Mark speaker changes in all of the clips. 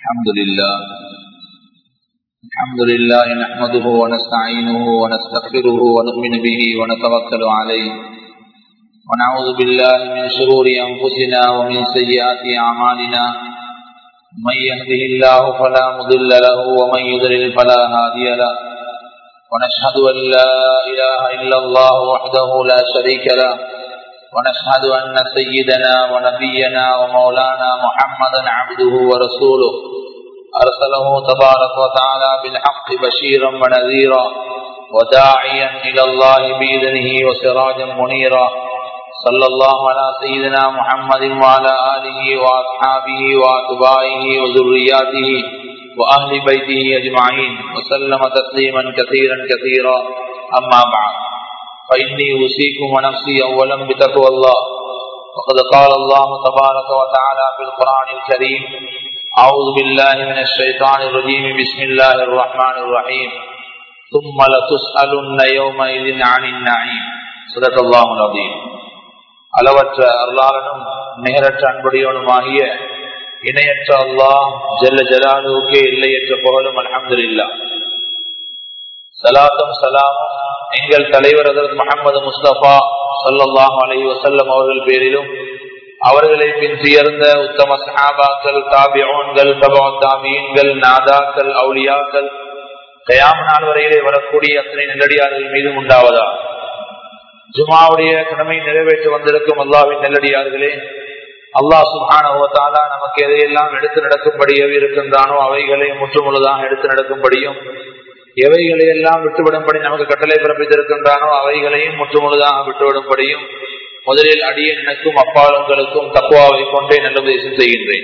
Speaker 1: الحمد لله الحمد لله نحمده ونستعينه ونستغفره ونؤمن به ونتوكل عليه ونعوذ بالله من شرور أنفسنا ومن سيئات أعمالنا من يهده الله فلا مضل له ومن يضلل فلا هادي له ونشهد أن لا إله إلا الله وحده لا شريك له ونشهد أن سيدنا ونبينا ومولانا محمدا عبده ورسوله أرسله تبارك وتعالى بالحق بشيرا ونذيرا وداعيا إلى الله بإذنه وسراجا منيرا صلى الله على سيدنا محمد وعلى آله وأصحابه وأتباعه وذرياته وأهل بيته أجمعين وسلم تسليما كثيرا كثيرا أما بعد فإني أوصيكم ونفسي أولا بتقوى الله وقد قال الله تبارك وتعالى في القرآن الكريم أعوذ بالله من الشيطان الرجيم بسم الله الرحمن الرحيم ثم لتسألن يومئذ عن النعيم صدق الله العظيم அளவற்ற அருளாளனும் நிகரற்ற அன்புடையவனுமாகிய இணையற்ற அல்லாஹ் ஜல்ல ஜலாலுக்கே இல்லையற்ற புகழும் அலமதுல்லா சலாத்தும் சலாமும் எங்கள் தலைவர் அதற்கு முகமது முஸ்தபா சல்லாஹ் அலி வசல்லம் அவர்கள் பேரிலும் அவர்களை பின் சேர்ந்த உத்தம சஹாபாக்கள் தாபியோன்கள் தபா தாபியன்கள் நாதாக்கள் அவுலியாக்கள் கயாம நாள் வரையிலே வரக்கூடிய அத்தனை நெல்லடியார்கள் மீதும் உண்டாவதா ஜுமாவுடைய கடமை நிறைவேற்ற வந்திருக்கும் அல்லாவின் நெல்லடியார்களே அல்லாஹ் சுபானா நமக்கு எதையெல்லாம் எடுத்து நடக்கும்படியவே இருக்கின்றானோ அவைகளை முற்றுமுழுதாக எடுத்து நடக்கும்படியும் எவைகளை எல்லாம் விட்டுவிடும்படி நமக்கு கட்டளை பிறப்பித்திருக்கின்றானோ அவைகளையும் முற்றுமுழுதாக விட்டுவிடும்படியும் முதலில் அடிய எனக்கும் அப்பாலுங்களுக்கும் தக்குவாவை கொண்டே நல்ல உபதேசம் செய்கின்றேன்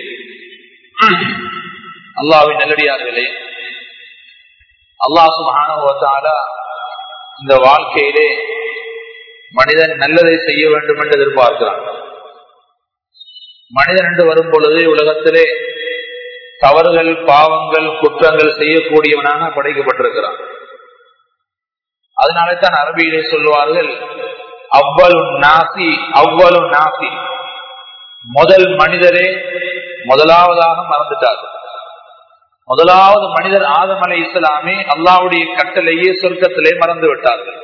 Speaker 1: அல்லாவின் நல்லடியார்களே அல்லாஹ் சுபான இந்த வாழ்க்கையிலே மனிதன் நல்லதை செய்ய வேண்டும் என்று எதிர்பார்க்கிறான் மனிதன் என்று வரும் பொழுது உலகத்திலே தவறுகள் பாவங்கள் குற்றங்கள் செய்யக்கூடியவனாக படைக்கப்பட்டிருக்கிறான் அதனாலே தான் அரபியிலே சொல்லுவார்கள் அவ்வளு நாசி அவ்வளு நாசி முதல் மனிதரே முதலாவதாக மறந்துட்டார்கள் முதலாவது மனிதர் ஆதம் அலை இஸ்லாமே அல்லாவுடைய கட்டளையே சொர்க்கத்திலே மறந்து விட்டார்கள்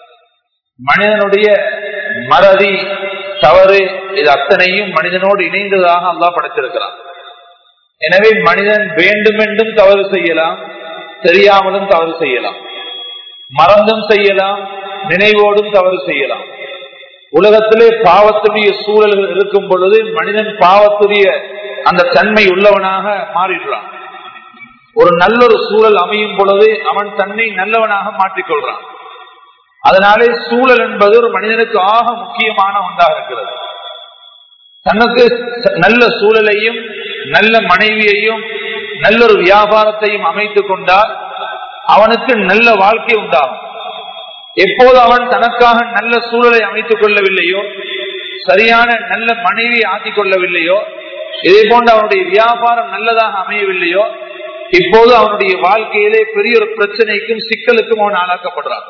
Speaker 1: மனிதனுடைய மறதி தவறு இது அத்தனையும் மனிதனோடு இணைந்ததாக அல்லா படைத்திருக்கிறான் எனவே மனிதன் வேண்டுமென்றும் தவறு செய்யலாம் தெரியாமலும் தவறு செய்யலாம் மறந்தும் செய்யலாம் நினைவோடும் தவறு செய்யலாம் உலகத்திலே பாவத்துடைய சூழல்கள் இருக்கும் பொழுது மனிதன் பாவத்துடைய அந்த தன்மை உள்ளவனாக மாறிடுறான் ஒரு நல்லொரு சூழல் அமையும் பொழுது அவன் தன்னை நல்லவனாக மாற்றிக்கொள்றான் அதனாலே சூழல் என்பது ஒரு மனிதனுக்கு ஆக முக்கியமான ஒன்றாக இருக்கிறது தனக்கு நல்ல சூழலையும் நல்ல மனைவியையும் நல்ல ஒரு வியாபாரத்தையும் அமைத்துக் கொண்டால் அவனுக்கு நல்ல வாழ்க்கை உண்டாகும் எப்போது அவன் தனக்காக நல்ல சூழலை அமைத்துக் கொள்ளவில்லையோ சரியான நல்ல மனைவியை ஆக்கிக் கொள்ளவில்லையோ இதே போன்று அவனுடைய வியாபாரம் நல்லதாக அமையவில்லையோ இப்போது அவனுடைய வாழ்க்கையிலே பெரிய ஒரு பிரச்சனைக்கும் சிக்கலுக்கும் அவன் ஆளாக்கப்படுறான்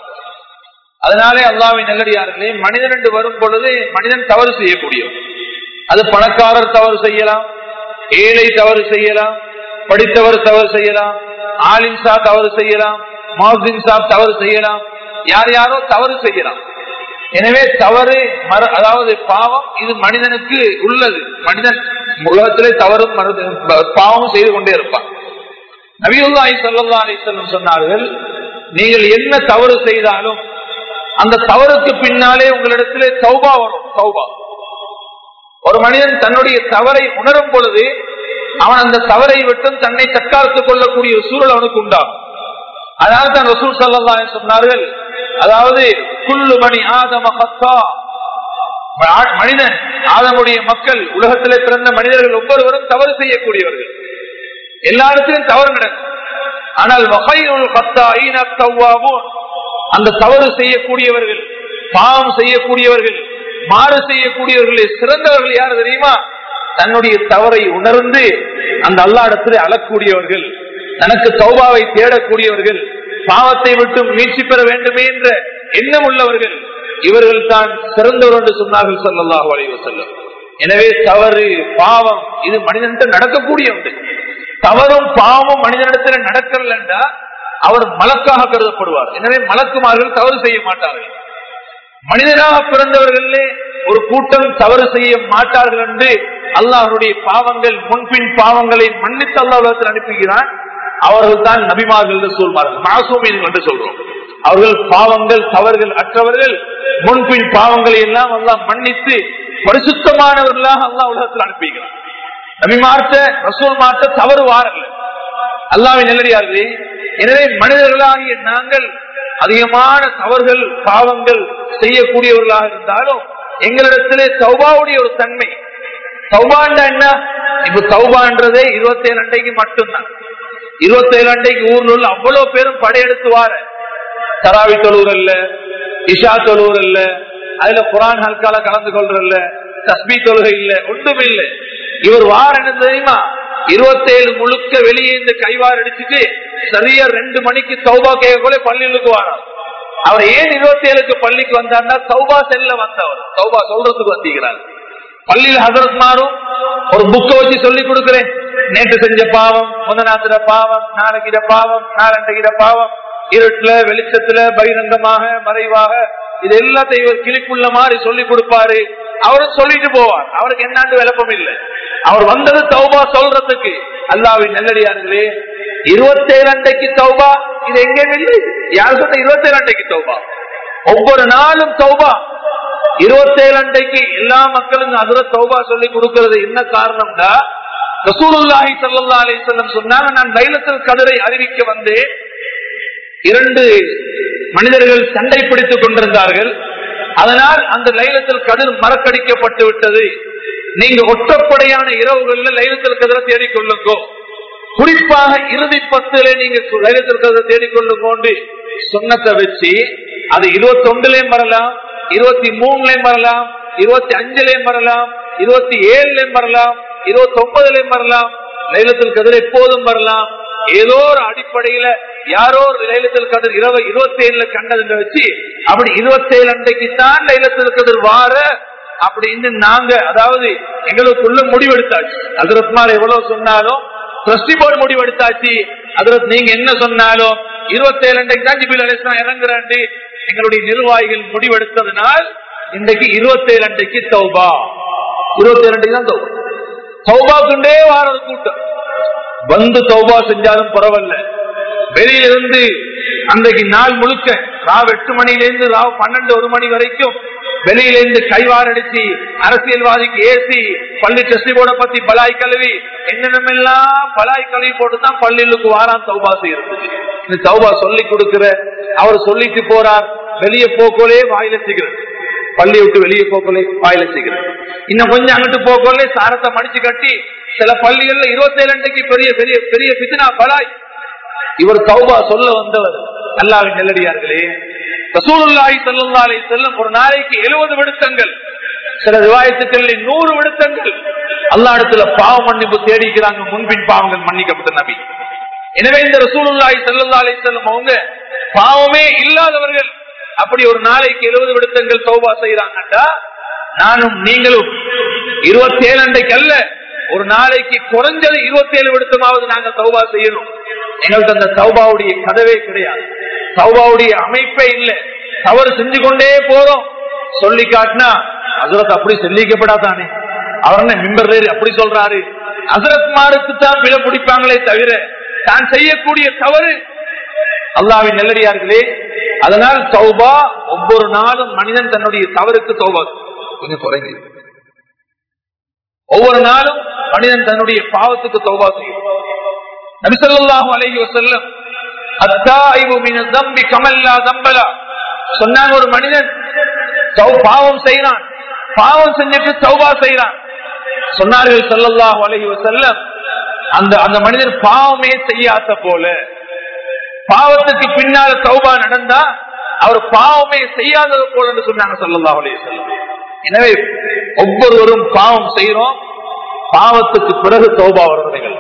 Speaker 1: அதனாலே அல்லாவின் நல்லடியார்களே மனிதன் என்று வரும் பொழுது மனிதன் தவறு செய்யக்கூடியவன் அது பணக்காரர் தவறு செய்யலாம் ஏழை தவறு செய்யலாம் படித்தவர் தவறு செய்யலாம் ஆலின்சா தவறு செய்யலாம் மஹின் சாப் தவறு செய்யலாம் யார் யாரோ தவறு செய்யலாம் எனவே தவறு அதாவது பாவம் இது மனிதனுக்கு உள்ளது மனிதன் உலகத்திலே தவறும் பாவமும் செய்து கொண்டே இருப்பான் நபியுல்லாஹி சல்லா அலிசல்லம் சொன்னார்கள் நீங்கள் என்ன தவறு செய்தாலும் அந்த தவறுக்கு பின்னாலே உங்களிடத்திலே சௌபா வரும் சௌபா ஒரு மனிதன் தன்னுடைய தவறை உணரும் பொழுது அவன் அந்த தவறை விட்டும் தன்னை தற்காத்துக் கொள்ளக்கூடிய சூழல் அவனுக்கு உண்டாகும் அதனால தான் ரசூல் சல்லா சொன்னார்கள் அதாவது குல்லு மணி ஆதம மனிதன் ஆதமுடைய மக்கள் உலகத்திலே பிறந்த மனிதர்கள் ஒவ்வொருவரும் தவறு செய்யக்கூடியவர்கள் எல்லா இடத்திலும் தவறு நடக்கும் ஆனால் வகையுள் பத்தாவும் அந்த தவறு செய்யக்கூடியவர்கள் பாவம் செய்யக்கூடியவர்கள் மாறு செய்யக்கூடியவர்களே சிறந்தவர்கள் யார் தெரியுமா தன்னுடைய தவறை உணர்ந்து அந்த அல்லா இடத்துல அழக்கூடியவர்கள் தனக்கு சௌபாவை தேடக்கூடியவர்கள் பாவத்தை விட்டு மீட்சி பெற வேண்டுமே என்ற எண்ணம் உள்ளவர்கள் இவர்கள் தான் சிறந்தவர் என்று சொன்னார்கள் சல்லாஹூ அலைவ செல்லும் எனவே தவறு பாவம் இது மனிதன் நடக்கக்கூடிய ஒன்று தவறும் பாவமும் மனிதனிடத்துல நடக்கலண்டா அவர் மலக்காக கருதப்படுவார் எனவே மலக்குமார்கள் தவறு செய்ய மாட்டார்கள் மனிதனாக பிறந்தவர்களே ஒரு கூட்டம் தவறு செய்ய மாட்டார்கள் என்று அல்லாஹருடைய பாவங்கள் முன்பின் பாவங்களை மன்னித்து அல்லாஹத்தில் அனுப்புகிறான் அவர்கள் தான் நபிமார்கள் என்று சொல்வார்கள் மாசூமின் என்று சொல்றோம் அவர்கள் பாவங்கள் தவறுகள் அற்றவர்கள் முன்பின் பாவங்களை எல்லாம் அல்லாஹ் மன்னித்து பரிசுத்தமானவர்களாக அல்லாஹ் உலகத்தில் அனுப்புகிறான் நபிமார்த்த ரசூல் மார்த்த தவறு வாரல்ல அல்லாவின் நிலையார்களே எனவே மனிதர்களாகிய நாங்கள் அதிகமான தவறுகள் பாவங்கள் செய்யக்கூடியவர்களாக இருந்தாலும் எங்களிடத்திலே சௌபாவுடைய ஒரு தன்மை சௌபாண்டா என்ன இப்ப சௌபான்றதே இருபத்தி ஏழு அண்டைக்கு மட்டும்தான் இருபத்தி ஏழு அண்டைக்கு ஊர்ல உள்ள அவ்வளவு பேரும் படையெடுத்து வார தராவி தொழுவர் இல்ல இஷா தொழுவர் இல்ல அதுல குரான் ஹல்கால கலந்து கொள்றல்ல தஸ்மி தொழுகை இல்ல ஒன்றும் இல்லை இவர் வார என்ன தெரியுமா இருபத்தேழு முழுக்க வெளியே இந்த கைவார் அடிச்சுட்டு சரியா ரெண்டு மணிக்கு சௌபா கேட்கல பள்ளிகளுக்கு வாரார் அவர் ஏன் இருபத்தி ஏழுக்கு பள்ளிக்கு வந்தார்னா சௌபா செல்ல வந்தவர் சௌபா சொல்றதுக்கு வந்தீங்கிறார் பள்ளியில் ஹசரத் மாறும் ஒரு புக்கை வச்சு சொல்லி கொடுக்கிறேன் நேற்று செஞ்ச பாவம் முதநாத்திர பாவம் நாளைக்கிற பாவம் நாளண்டைக்கிற பாவம் இருட்டுல வெளிச்சத்துல பகிரங்கமாக மறைவாக இது எல்லாத்தையும் இவர் கிளிப்புள்ள மாதிரி சொல்லி கொடுப்பாரு அவரும் சொல்லிட்டு போவார் அவருக்கு என்னாண்டு விளப்பம் இல்லை அவர் வந்தது தௌபா சொல்றதுக்கு அல்லாவின் நெல்லடியார்களே இருபத்தேழு அண்டைக்கு தௌபா இது எங்க இல்லை யார் சொன்ன இருபத்தேழு அண்டைக்கு தௌபா ஒவ்வொரு நாளும் தௌபா இருபத்தேழு அண்டைக்கு எல்லா மக்களும் அதுல தௌபா சொல்லி கொடுக்கிறது என்ன காரணம்னா ரசூலுல்லாஹி சல்லா அலிசல்லம் சொன்னாங்க நான் லைலத்தில் கதிரை அறிவிக்க வந்தேன் இரண்டு மனிதர்கள் சண்டை பிடித்துக் கொண்டிருந்தார்கள் அதனால் அந்த லைலத்தில் கதிர் மறக்கடிக்கப்பட்டு விட்டது நீங்க ஒற்றப்படையான இரவுகள்ல லைலத்தில் கதிரை தேடிக்கொள்ளுங்கோ குறிப்பாக இறுதி பத்துல நீங்க லைலத்தில் கதிரை தேடிக்கொள்ளுங்கோண்டு சொன்னத்தை வச்சு அது இருபத்தி ஒன்றுலயும் வரலாம் இருபத்தி மூணுலயும் வரலாம் இருபத்தி அஞ்சுலயும் வரலாம் இருபத்தி ஏழுலயும் வரலாம் இருபத்தி ஒன்பதுலயும் வரலாம் லைலத்தில் கதிர் எப்போதும் வரலாம் ஏதோ ஒரு அடிப்படையில யாரோ ஒரு லைலத்தில் கதிர் இரவு இருபத்தி ஏழுல கண்டதுன்னு வச்சு அப்படி இருபத்தி ஏழு அன்றைக்கு தான் லைலத்தில் கதிர் வார அப்படின்னு நாங்க அதாவது எங்களுக்குள்ள முடிவெடுத்தாச்சு அதிரத்மார் எவ்வளவு சொன்னாலும் டிரஸ்டி போர்டு முடிவெடுத்தாச்சு அதிரத் நீங்க என்ன சொன்னாலும் இருபத்தி ஏழு அன்றைக்கு தான் ஜிபில் அலிஸ்லாம் இறங்குறாண்டு எங்களுடைய நிர்வாகிகள் முடிவெடுத்ததுனால் இன்றைக்கு இருபத்தி ஏழு அன்றைக்கு தௌபா இருபத்தி ஏழு அன்றைக்கு தான் தௌபா தௌபாக்குண்டே வார ஒரு கூட்டம் வந்து தௌபா செஞ்சாலும் பரவாயில்ல வெளியிலிருந்து அன்றைக்கு நாள் முழுக்க ராவ் எட்டு மணியிலிருந்து ராவ் பன்னெண்டு ஒரு மணி வரைக்கும் வெளியிலிருந்து கைவாரடிச்சு அரசியல்வாதிக்கு ஏசி பள்ளி டெஸ்டி போர்டை பத்தி பலாய் கழுவி என்னென்னமெல்லாம் பலாய் கழுவி போட்டுதான் பள்ளிகளுக்கு வாராம் தௌபா செய்யறது இந்த தௌபா சொல்லி கொடுக்கிற அவர் சொல்லிட்டு போறார் வெளியே போக்கோலே வாயில செய்கிறது பள்ளி விட்டு வெளியே போக்கோலே வாயில செய்கிறது இன்னும் கொஞ்சம் அங்கிட்டு போக்கோலே சாரத்தை மடிச்சு கட்டி சில பள்ளிகள்ல இருபத்தி ஏழு அன்றைக்கு பெரிய பெரிய பெரிய பிசினா பலாய் இவர் தௌபா சொல்ல வந்தவர் அல்லாவின் நெல்லடியார்களே ரசூலுல்லாஹி ஸல்லல்லாஹு அலைஹி வஸல்லம் ஒரு நாளைக்கு 70 விடுத்தங்கள் சில ரிவாயத்துக்களில் நூறு விடுத்தங்கள் அல்லாஹ் இடத்துல பாவ மன்னிப்பு தேடிக்கிறாங்க முன்பின் பாவங்கள் மன்னிக்கப்பட்ட நபி எனவே இந்த ரசூலுல்லாஹி ஸல்லல்லாஹு அலைஹி வஸல்லம் அவங்க பாவமே இல்லாதவர்கள் அப்படி ஒரு நாளைக்கு 70 விடுத்தங்கள் தௌபா செய்யறாங்கடா நானும் நீங்களும் இருபத்தி ஏழு அன்றைக்கு அல்ல ஒரு நாளைக்கு குறைஞ்சது இருபத்தி ஏழு விடுத்தமாவது நாங்க தௌபா செய்யணும் எங்கள்கிட்ட அந்த சௌபாவுடைய கதவே கிடையாது சௌபாவுடைய அமைப்பே இல்லை தவறு செஞ்சு கொண்டே போறோம் சொல்லி காட்டினா அசரத் அப்படி சொல்லிக்கப்படாதானே அவர் என்ன மிம்பர் அப்படி சொல்றாரு அசரத் மாருக்கு தான் பிழை பிடிப்பாங்களே தவிர தான் செய்யக்கூடிய தவறு அல்லாவின் நெல்லடியார்களே அதனால் சௌபா ஒவ்வொரு நாளும் மனிதன் தன்னுடைய தவறுக்கு சௌபா கொஞ்சம் குறைங்க ஒவ்வொரு நாளும் மனிதன் தன்னுடைய பாவத்துக்கு தௌபா செய்யும் நபிசல்லாஹு அலைஹி வஸல்லம் அத்தாயிபு மின தம்பி கமல்லா தம்பலா சொன்னாங்க ஒரு மனிதன் பாவம் செய்யறான் பாவம் செஞ்சுட்டு தௌபா செய்யறான் சொன்னார்கள் சல்லல்லாஹு அலைஹி வஸல்லம் அந்த அந்த மனிதன் பாவமே செய்யாத போல பாவத்துக்கு பின்னால தௌபா நடந்தா அவர் பாவமே செய்யாதது போல என்று சொன்னாங்க சல்லல்லாஹு அலைஹி வஸல்லம் எனவே ஒவ்வொருவரும் பாவம் செய்யறோம் பாவத்துக்கு பிறகு தௌபா வருவதைகள்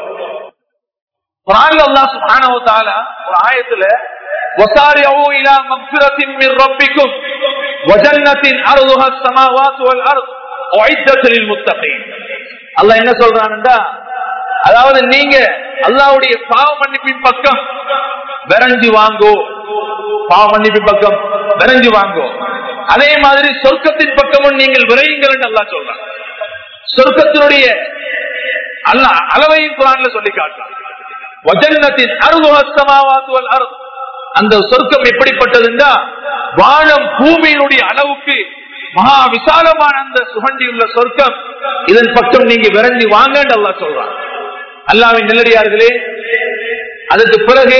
Speaker 1: ஒரு ஆயத்துல وسارعوا الى مغفرة من ربكم وجنة ارضها السماوات والارض اعدت للمتقين அல்லாஹ் என்ன சொல்றான்டா அதாவது நீங்க அல்லாவுடைய பாவ மன்னிப்பின் பக்கம் விரைஞ்சு வாங்கோ பாவ மன்னிப்பின் பக்கம் விரைஞ்சு வாங்கோ அதே மாதிரி சொர்க்கத்தின் பக்கமும் நீங்கள் விரையுங்கள் என்று அல்லா சொல்றாங்க சொர்க்கத்தினுடைய அல்ல அளவையும் குரான்ல சொல்லி காட்டுறாங்க வஜன்னத்தின் அருகுவசமாவாத்துவல் அருள் அந்த சொர்க்கம் எப்படிப்பட்டதுன்னா வானம் பூமியினுடைய அளவுக்கு மகா விசாலமான அந்த சுகண்டியுள்ள சொர்க்கம் இதன் பக்கம் நீங்க விரைஞ்சி வாங்கன்னு அல்லா சொல்றான் அல்லாவின் நிலடியார்களே அதற்கு பிறகு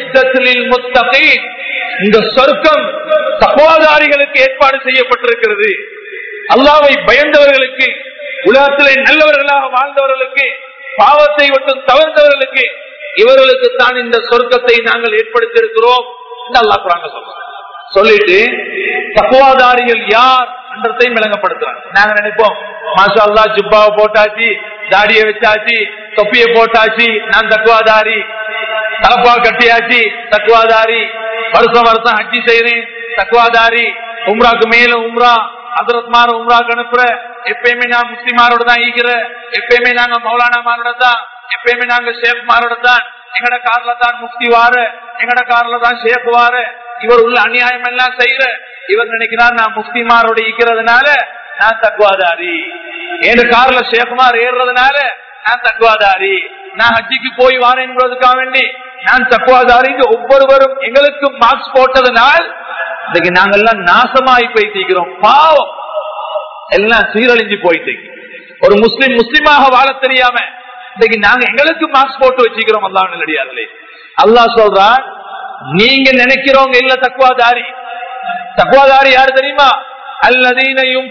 Speaker 1: இந்த சொர்க்கம் தகவாதாரிகளுக்கு ஏற்பாடு செய்யப்பட்டிருக்கிறது அல்லாவை பயந்தவர்களுக்கு உலகத்திலே நல்லவர்களாக வாழ்ந்தவர்களுக்கு பாவத்தை மட்டும் தவிர்த்தவர்களுக்கு இவர்களுக்கு தான் இந்த சொர்க்கத்தை நாங்கள் ஏற்படுத்தியிருக்கிறோம் அல்லா குராங்க சொல்றோம் சொல்லிட்டு தக்குவாதாரிகள் யார் என்றதையும் விளங்கப்படுத்துறாங்க நாங்க நினைப்போம் மாஷா அல்லா ஜுப்பாவை போட்டாச்சு தாடியை வச்சாச்சு தொப்பிய போட்டாச்சு நான் தக்குவாதாரி தலப்பா கட்டியாச்சு தக்குவாதாரி வருஷம் வருஷம் ஹஜ்ஜி செய்யறேன் தக்குவாதாரி உம்ராக்கு மேல உம்ரா அதரத்மார உம்ராக்கு அனுப்புற எப்பயுமே நான் முஸ்லிமாரோட தான் ஈக்கிற எப்பயுமே நாங்க மௌலானா மாரோட தான் எப்பயுமே நாங்க ஷேக் மாரோட தான் எங்கட கார்ல தான் முக்தி வாரு எங்கட கார்ல தான் ஷேக் வாரு இவர் உள்ள அநியாயம் எல்லாம் செய்யற இவர் நினைக்கிறார் நான் முஸ்லிமாரோட ஈக்கிறதுனால நான் தக்குவாதாரி என் கார்ல ஷேகுமார் ஏறுறதுனால நான் தக்குவாதாரி நான் ஹஜ்ஜிக்கு போய் வாரேன்றதுக்காக வேண்டி நான் தக்குவாதாரி ஒவ்வொருவரும் எங்களுக்கு மார்க்ஸ் போட்டதுனால் இன்னைக்கு நாங்கெல்லாம் நாசமாய் போயிட்டிருக்கிறோம் பாவம் எல்லாம் சீரழிஞ்சு போயிட்டு ஒரு முஸ்லிம் முஸ்லிமாக வாழ தெரியாம இன்னைக்கு நாங்க எங்களுக்கு மார்க்ஸ் போட்டு வச்சுக்கிறோம் அல்லா நல்லடியார்களே அல்லாஹ் சொல்றான் நீங்க நினைக்கிறவங்க இல்ல தக்குவாதாரி தக்குவாதாரி யாரு தெரியுமா அல்லதீனையும்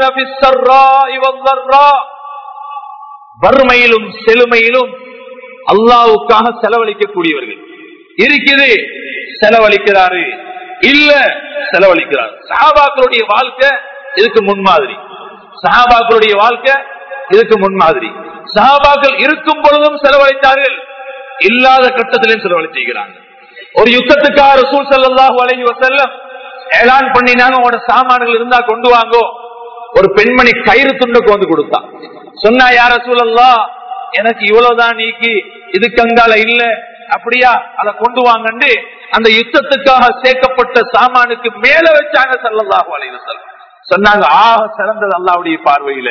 Speaker 1: வறுமையிலும் செழுமையிலும் அல்லாவுக்காக செலவழிக்கக்கூடியவர்கள் இருக்குது செலவழிக்கிறாரு இல்ல செலவழிக்கிறார் சஹாபாக்களுடைய வாழ்க்கை இதுக்கு முன்மாதிரி சஹாபாக்களுடைய வாழ்க்கை இதுக்கு முன்மாதிரி சஹாபாக்கள் இருக்கும் பொழுதும் செலவழித்தார்கள் இல்லாத கட்டத்திலும் செலவழிச்சுக்கிறாங்க ஒரு யுத்தத்துக்காக ரசூல் சல்லாஹூ அலஹி வசல்லம் ஏலான் பண்ணினாங்க உங்களோட சாமான்கள் இருந்தா கொண்டு வாங்கோ ஒரு பெண்மணி கயிறு துண்டுக்கு வந்து கொடுத்தான் சொன்னா யார சூழல்லா எனக்கு இவ்வளவுதான் நீக்கி இதுக்கு அங்கால இல்ல அப்படியா அதை கொண்டு வாங்கண்டு அந்த யுத்தத்துக்காக சேர்க்கப்பட்ட சாமானுக்கு மேல வச்சாங்க சல்லல்லாஹு அலைஹி வஸல்லம் சொன்னாங்க ஆக சிறந்தது அல்லாவுடைய பார்வையில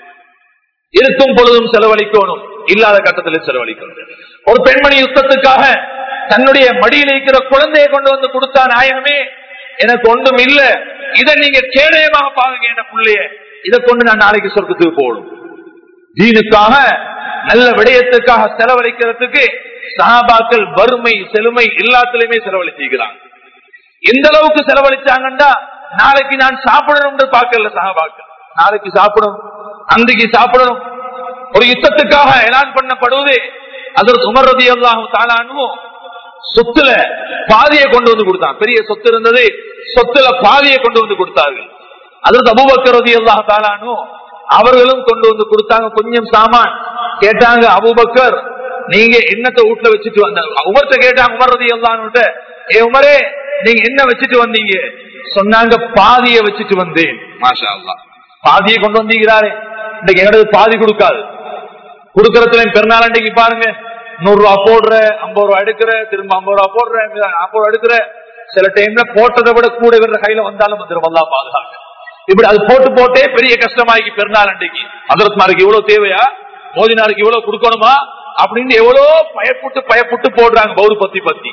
Speaker 1: இருக்கும் பொழுதும் செலவழிக்கணும் இல்லாத கட்டத்தில் செலவழிக்கணும் ஒரு பெண்மணி யுத்தத்துக்காக தன்னுடைய மடியில் இருக்கிற குழந்தையை கொண்டு வந்து கொடுத்தா நாயகமே எனக்கு ஒன்றும் இல்ல இதை நீங்க கேடயமாக பாருங்க என் பிள்ளைய இதை கொண்டு நான் நாளைக்கு சொர்க்கத்துக்கு போகணும் தீனுக்காக நல்ல விடயத்துக்காக செலவழிக்கிறதுக்கு சஹாபாக்கள் வறுமை செழுமை எல்லாத்திலுமே செலவழிச்சிருக்கிறாங்க எந்த அளவுக்கு செலவழிச்சாங்கன்னா நாளைக்கு நான் சாப்பிடணும் பார்க்கல சஹாபாக்கள் நாளைக்கு சாப்பிடணும் அன்றைக்கு சாப்பிடணும் ஒரு யுத்தத்துக்காக எலான் பண்ணப்படுவது அதற்கு உமர்றது எல்லாம் தாளானும் சொத்துல பாதியை கொண்டு வந்து கொடுத்தான் பெரிய சொத்து இருந்தது சொத்துல பாதியை கொண்டு வந்து கொடுத்தார்கள் அதற்கு அபுபக்கரதி எல்லா தாளானும் அவர்களும் கொண்டு வந்து கொடுத்தாங்க கொஞ்சம் சாமான் கேட்டாங்க அபுபக்கர் நீங்க என்னத்தை வீட்டுல வச்சுட்டு வந்தாங்க உமர்த்த கேட்டாங்க உமர்றது எல்லான்னு ஏ உமரே நீங்க என்ன வச்சுட்டு வந்தீங்க சொன்னாங்க பாதியை வச்சுட்டு வந்தேன் மாஷா அல்லா பாதியை கொண்டு வந்தீங்கிறாரே இன்னைக்கு எங்களுக்கு பாதி கொடுக்காது கொடுக்கறதுல பெருநாள் அன்றைக்கு பாருங்க நூறு ரூபா போடுற ஐம்பது ரூபா எடுக்கிற திரும்ப ஐம்பது ரூபா போடுற ஐம்பது ரூபா எடுக்கிற சில டைம்ல போட்டதை விட கூட இவர கையில வந்தாலும் வந்துடும் அல்லா பாதுகாக்க இப்படி அது போட்டு போட்டே பெரிய கஷ்டமாக்கி பெருநாள் அன்றைக்கு அதரத்மாருக்கு இவ்வளவு தேவையா மோதினாருக்கு இவ்வளவு கொடுக்கணுமா அப்படின்னு எவ்வளவு பயப்புட்டு பயப்புட்டு போடுறாங்க பௌரு பத்தி பத்தி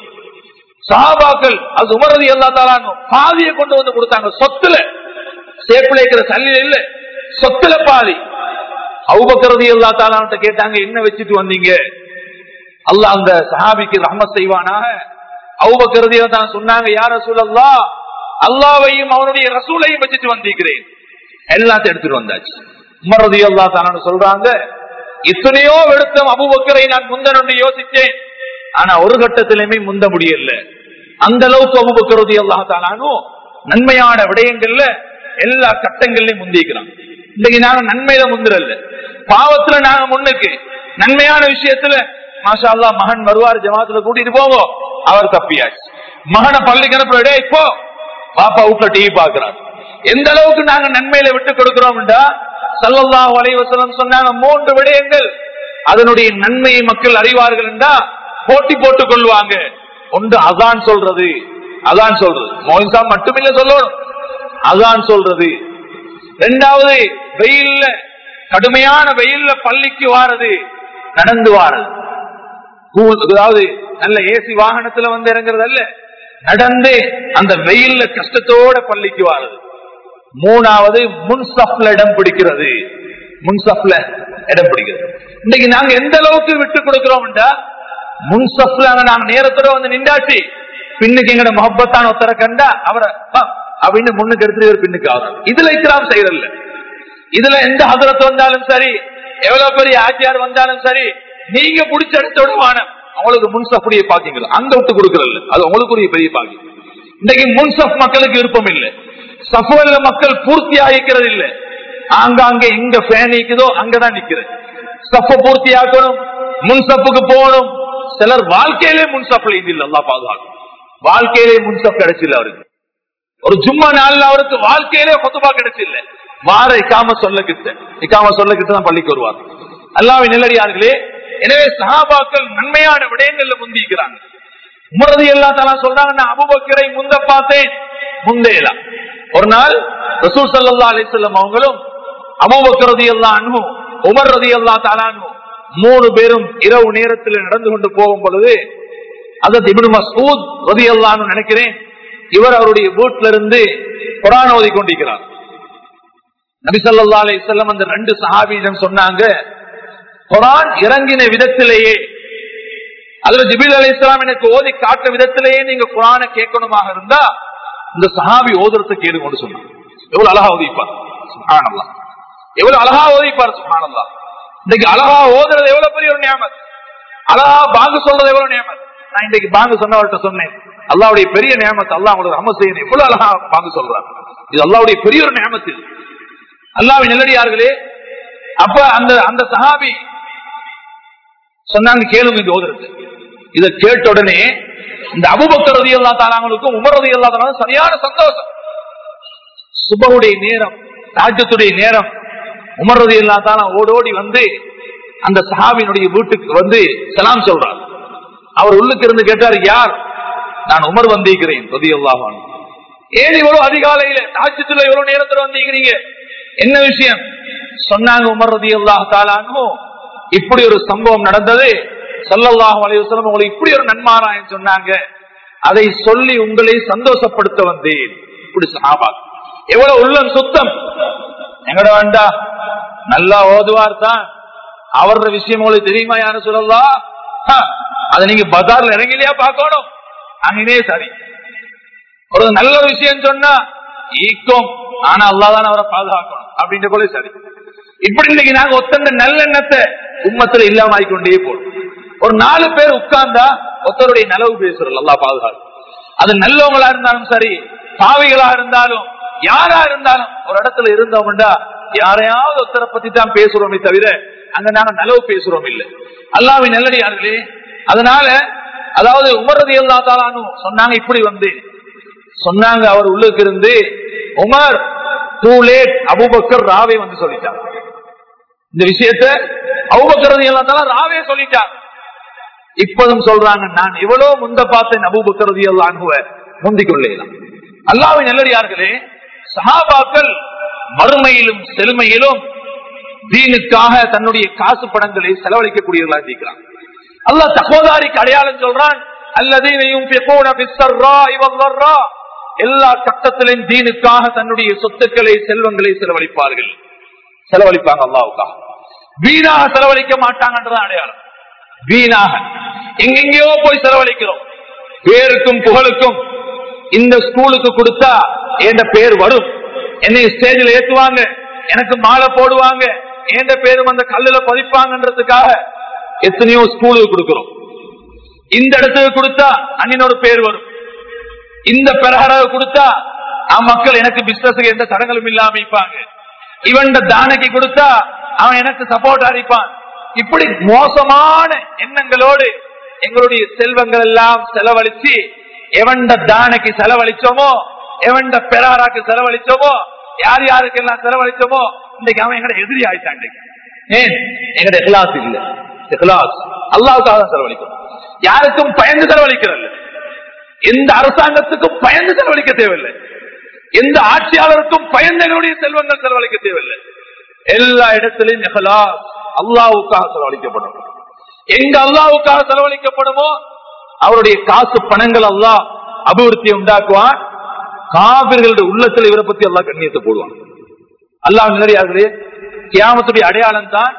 Speaker 1: சாபாக்கள் அது உமரது எல்லா தாளானும் பாதியை கொண்டு வந்து கொடுத்தாங்க சொத்துல சேப்பில் இருக்கிற சல்லில இல்ல சொத்துல பாதி அவுபக்கரது எல்லா தாளான்ட்ட கேட்டாங்க என்ன வச்சுட்டு வந்தீங்க அல்லாஹ் அந்த சஹாபிக்கு ரஹமத் செய்வானாக அவுபக்கரதியை தான் சொன்னாங்க யார சூழல்லா அல்லாவையும் அவனுடைய ரசூலையும் வச்சுட்டு வந்திருக்கிறேன் எல்லாத்தையும் எடுத்துட்டு வந்தாச்சு உமரதி அல்லா தானு சொல்றாங்க இத்தனையோ வெடுத்தம் அபுபக்கரை நான் முந்தனு யோசிச்சேன் ஆனா ஒரு கட்டத்திலுமே முந்த முடியல அந்த அளவுக்கு அபுபக்கரதி அல்லா தானானும் நன்மையான விடயங்கள்ல எல்லா கட்டங்கள்லயும் முந்திக்கிறான் இன்னைக்கு நாங்க நன்மையில முந்திரல்ல பாவத்துல நாங்க முன்னுக்கு நன்மையான விஷயத்துல மாஷா அல்லா மகன் வருவார் ஜமாத்துல கூட்டிட்டு போவோம் அவர் தப்பியாச்சு மகனை பள்ளிக்கு அனுப்புற இப்போ பாப்பா வீட்டுல டிவி பாக்குறாரு எந்த அளவுக்கு நாங்க நன்மையில விட்டு கொடுக்கிறோம்டா சல்லல்லா வலைவசலம் சொன்னாங்க மூன்று விடயங்கள் அதனுடைய நன்மையை மக்கள் அறிவார்கள் என்றா போட்டி போட்டுக் கொள்வாங்க ஒன்று அதான் சொல்றது அதான் சொல்றது மோயின்சா மட்டுமில்ல சொல்லணும் அதான் சொல்றது ரெண்டாவது வெயில்ல கடுமையான வெயில்ல பள்ளிக்கு வாரது நடந்து வாரது கூல் அதாவது நல்ல ஏசி வாகனத்துல வந்து இறங்குறது அல்ல நடந்து அந்த வெயில்ல கஷ்டத்தோட பள்ளிக்கு வாரது மூணாவது முன்சப்ல இடம் பிடிக்கிறது முன்சப்ல இடம் பிடிக்கிறது இன்னைக்கு நாங்க எந்த அளவுக்கு விட்டு கொடுக்கிறோம்டா முன்சப்ல நாங்க நேரத்தோட வந்து நின்றாச்சு பின்னுக்கு எங்கட முகப்பத்தான ஒருத்தரை கண்டா அவரை "வா" அப்படின்னு முன்னுக்கு எடுத்துட்டு இவர் பின்னுக்கு ஆகும் இதுல இஸ்லாம் செய்யறதில்ல இதுல எந்த ஹசரத் வந்தாலும் சரி எவ்வளவு பெரிய ஆச்சியார் வந்தாலும் சரி நீங்க பிடிச்ச இடத்தோட வானம் அவங்களுக்கு முன்சப்புடைய பாக்கியங்கள் அங்க விட்டு கொடுக்கறதில்ல அது உங்களுக்குரிய பெரிய பாக்கியம் இன்னைக்கு முன்சப் மக்களுக்கு விருப்பம் இல்லை சஃபுவல்ல மக்கள் பூர்த்தி ஆகிக்கிறது இல்லை ஆங்காங்க எங்க ஃபேன் நிக்குதோ அங்கதான் நிக்கிறது சஃப பூர்த்தி ஆக்கணும் முன்சப்புக்கு போகணும் சிலர் வாழ்க்கையிலே முன்சப்ல இது இல்லை அல்லா பாதுகாக்கும் வாழ்க்கையிலே முன்சப் கிடைச்சில்ல அவருக்கு ஒரு ஜும்மா நாள்ல அவருக்கு வாழ்க்கையிலே கொத்துபா கிடைச்சில்ல வார இக்காம சொல்ல கிட்ட இக்காம சொல்ல கிட்ட தான் பள்ளிக்கு வருவார் அல்லாவின் நிலடியார்களே எனவே சஹாபாக்கள் நன்மையான விடயங்கள்ல முந்திக்கிறாங்க உமரது எல்லா தலா சொல்றாங்க நான் அபுபக்கரை முந்த பார்த்தேன் முந்தையலாம் ஒரு நாள் ரசூல் சல்லா அலிசல்லம் அவங்களும் அபுபக்கரதி எல்லாம் அன்பும் உமர் ரதி அல்லா தாலானும் மூணு பேரும் இரவு நேரத்தில் நடந்து கொண்டு போகும் பொழுது அதற்கு இபின் மசூத் ரதி அல்லான்னு நினைக்கிறேன் இவர் அவருடைய வீட்டில இருந்து குரான் ஓதி கொண்டிருக்கிறார் நபிசல்லா அலி செல்லம் அந்த ரெண்டு சஹாபியிடம் சொன்னாங்க குரான் இறங்கின விதத்திலேயே அதுல ஜிபில் அலி இஸ்லாம் எனக்கு ஓதி காட்ட விதத்திலேயே நீங்க குரான கேட்கணுமாக இருந்தா இந்த சஹாபி ஓதுறத கேளுங்கன்னு சொன்னாங்க எவ்வளவு அழகா ஓதிப்பார் சுஹானல்லா எவ்வளவு அழகா ஓதிப்பார் சுஹானல்லா இன்னைக்கு அழகா ஓதுறது எவ்வளவு பெரிய ஒரு நியமத் அழகா பாங்கு சொல்றது எவ்வளவு நியமத் நான் இன்னைக்கு பாங்கு சொன்னவர்கிட்ட சொன்னேன் அல்லாவுடைய பெரிய நியமத்து அல்லா உங்களுக்கு ரம செய்யணும் எவ்வளவு அழகா பாங்கு சொல்றார் இது அல்லாவுடைய பெரிய ஒரு நியமத்து அல்லாவின் நெல்லடியார்களே அப்ப அந்த அந்த சஹாபி சொன்னாங்க கேளுங்க இது ஓதுறது இதை கேட்ட உடனே இந்த அபுபக்கர் ரதி அல்லா தாலாங்களுக்கும் உமர் ரதி அல்லா தாலும் சரியான சந்தோஷம் சுபவுடைய நேரம் ராஜ்யத்துடைய நேரம் உமர் ரதி அல்லா தாலா ஓடோடி வந்து அந்த சஹாபினுடைய வீட்டுக்கு வந்து சலாம் சொல்றார் அவர் உள்ளுக்கு இருந்து கேட்டார் யார் நான் உமர் வந்திருக்கிறேன் ரதி அல்லாஹான் ஏன் இவ்வளவு அதிகாலையில ராஜ்யத்துல இவ்வளவு நேரத்துல வந்திருக்கிறீங்க என்ன விஷயம் சொன்னாங்க உமர் ரதி அல்லாஹ் தாலானோ இப்படி ஒரு சம்பவம் நடந்தது சல்லல்லாஹு அலைவசலம் உங்களுக்கு இப்படி ஒரு நன்மாராயம் சொன்னாங்க அதை சொல்லி உங்களை சந்தோஷப்படுத்த வந்தேன் இப்படி சஹாபா எவ்வளவு உள்ளம் சுத்தம் எங்கட வேண்டா நல்லா ஓதுவார் தான் அவரோட விஷயம் உங்களுக்கு தெரியுமா யாரு சொல்லலாம் அதை நீங்க பஜார்ல இறங்கிலையா பார்க்கணும் அங்கனே சரி ஒரு நல்ல விஷயம் சொன்னா ஈக்கும் ஆனா அல்லாதான் அவரை பாதுகாக்கணும் அப்படின்ற போல சரி இப்படி இன்னைக்கு நாங்க ஒத்தந்த நல்லெண்ணத்தை உம்மத்துல இல்லாம ஆயிக்கொண்டே போடும் ஒரு நாலு பேர் உட்கார்ந்தா ஒருத்தருடைய நலவு பேசுறோம் அல்லா பாதுகாப்பு அது நல்லவங்களா இருந்தாலும் சரி பாவிகளா இருந்தாலும் யாரா இருந்தாலும் ஒரு இடத்துல இருந்தவங்கடா யாரையாவது ஒருத்தரை பத்தி தான் பேசுறோமே தவிர அங்க நாங்க நலவு பேசுறோம் இல்ல அல்லாவின் நல்லடியார்களே அதனால அதாவது உமரது எல்லா தாளானும் சொன்னாங்க இப்படி வந்து சொன்னாங்க அவர் உள்ளுக்கு இருந்து உமர் டூ லேட் அபுபக்கர் ராவே வந்து சொல்லிட்டாங்க இந்த விஷயத்த அபுபக்கரது எல்லா தாளா ராவே சொல்லிட்டாங்க இப்பதும் சொல்றாங்க நான் எவ்வளவு முந்த பார்த்தேன் அபுபக்கரது எல்லாம் முந்திக் கொள்ளலாம் அல்லாவின் நல்லடியார்களே சஹாபாக்கள் மறுமையிலும் செழுமையிலும் தீனுக்காக தன்னுடைய காசு பணங்களை செலவழிக்கக்கூடியவர்களா இருக்கிறான் அல்லா தகோதாரிக்கு அடையாளம் சொல்றான் அல்லதையும் எல்லா கட்டத்திலும் தீனுக்காக தன்னுடைய சொத்துக்களை செல்வங்களை செலவழிப்பார்கள் செலவழிப்பாங்க அல்லாவுக்காக வீணாக செலவழிக்க மாட்டாங்கன்றதான் அடையாளம் வீணாக எங்கெங்கயோ போய் செலவழிக்கிறோம் பேருக்கும் புகழுக்கும் இந்த ஸ்கூலுக்கு கொடுத்தா என்ற பேர் வரும் என்னை ஸ்டேஜில் ஏத்துவாங்க எனக்கு மாலை போடுவாங்க என்ற பேரும் அந்த கல்லுல பதிப்பாங்கன்றதுக்காக எத்தனையோ ஸ்கூலுக்கு கொடுக்கிறோம் இந்த இடத்துக்கு கொடுத்தா அண்ணனோட பேர் வரும் இந்த பிரகாரம் கொடுத்தா மக்கள் எனக்கு பிசினஸுக்கு எந்த தடங்களும் இல்லாம இருப்பாங்க இவன் தானைக்கு கொடுத்தா அவன் எனக்கு சப்போர்ட் அளிப்பான் இப்படி மோசமான எண்ணங்களோடு எங்களுடைய செல்வங்கள் எல்லாம் செலவழிச்சு எவண்ட தானைக்கு செலவழிச்சோமோ எவண்ட பெராராக்கு செலவழிச்சோமோ யார் யாருக்கு எல்லாம் செலவழிச்சோமோ இன்னைக்கு அவன் எங்கட எதிரி ஆயிட்டான் ஏன் எங்கட எஹ்லாஸ் இல்ல இஹ்லாஸ் அல்லாவுக்காக தான் செலவழிக்கணும் யாருக்கும் பயந்து செலவழிக்கிறது எந்த அரசாங்கத்துக்கும் பயந்து செலவழிக்க தேவையில்லை எந்த ஆட்சியாளருக்கும் பயந்து எங்களுடைய செல்வங்கள் செலவழிக்க தேவையில்லை எல்லா இடத்திலையும் இஹ்லாஸ் அல்லாவுக்காக செலவழிக்கப்படும் எங்க அல்லாவுக்காக செலவழிக்கப்படுமோ அவருடைய காசு பணங்கள் அல்லாஹ் அபிவிருத்தியை உண்டாக்குவான் காவிர்களுடைய உள்ளத்தில் இவரை பத்தி அல்லாஹ் கண்ணியத்தை போடுவான் அல்லாஹ் நிறையார்களே கியாமத்துடைய அடையாளம் தான்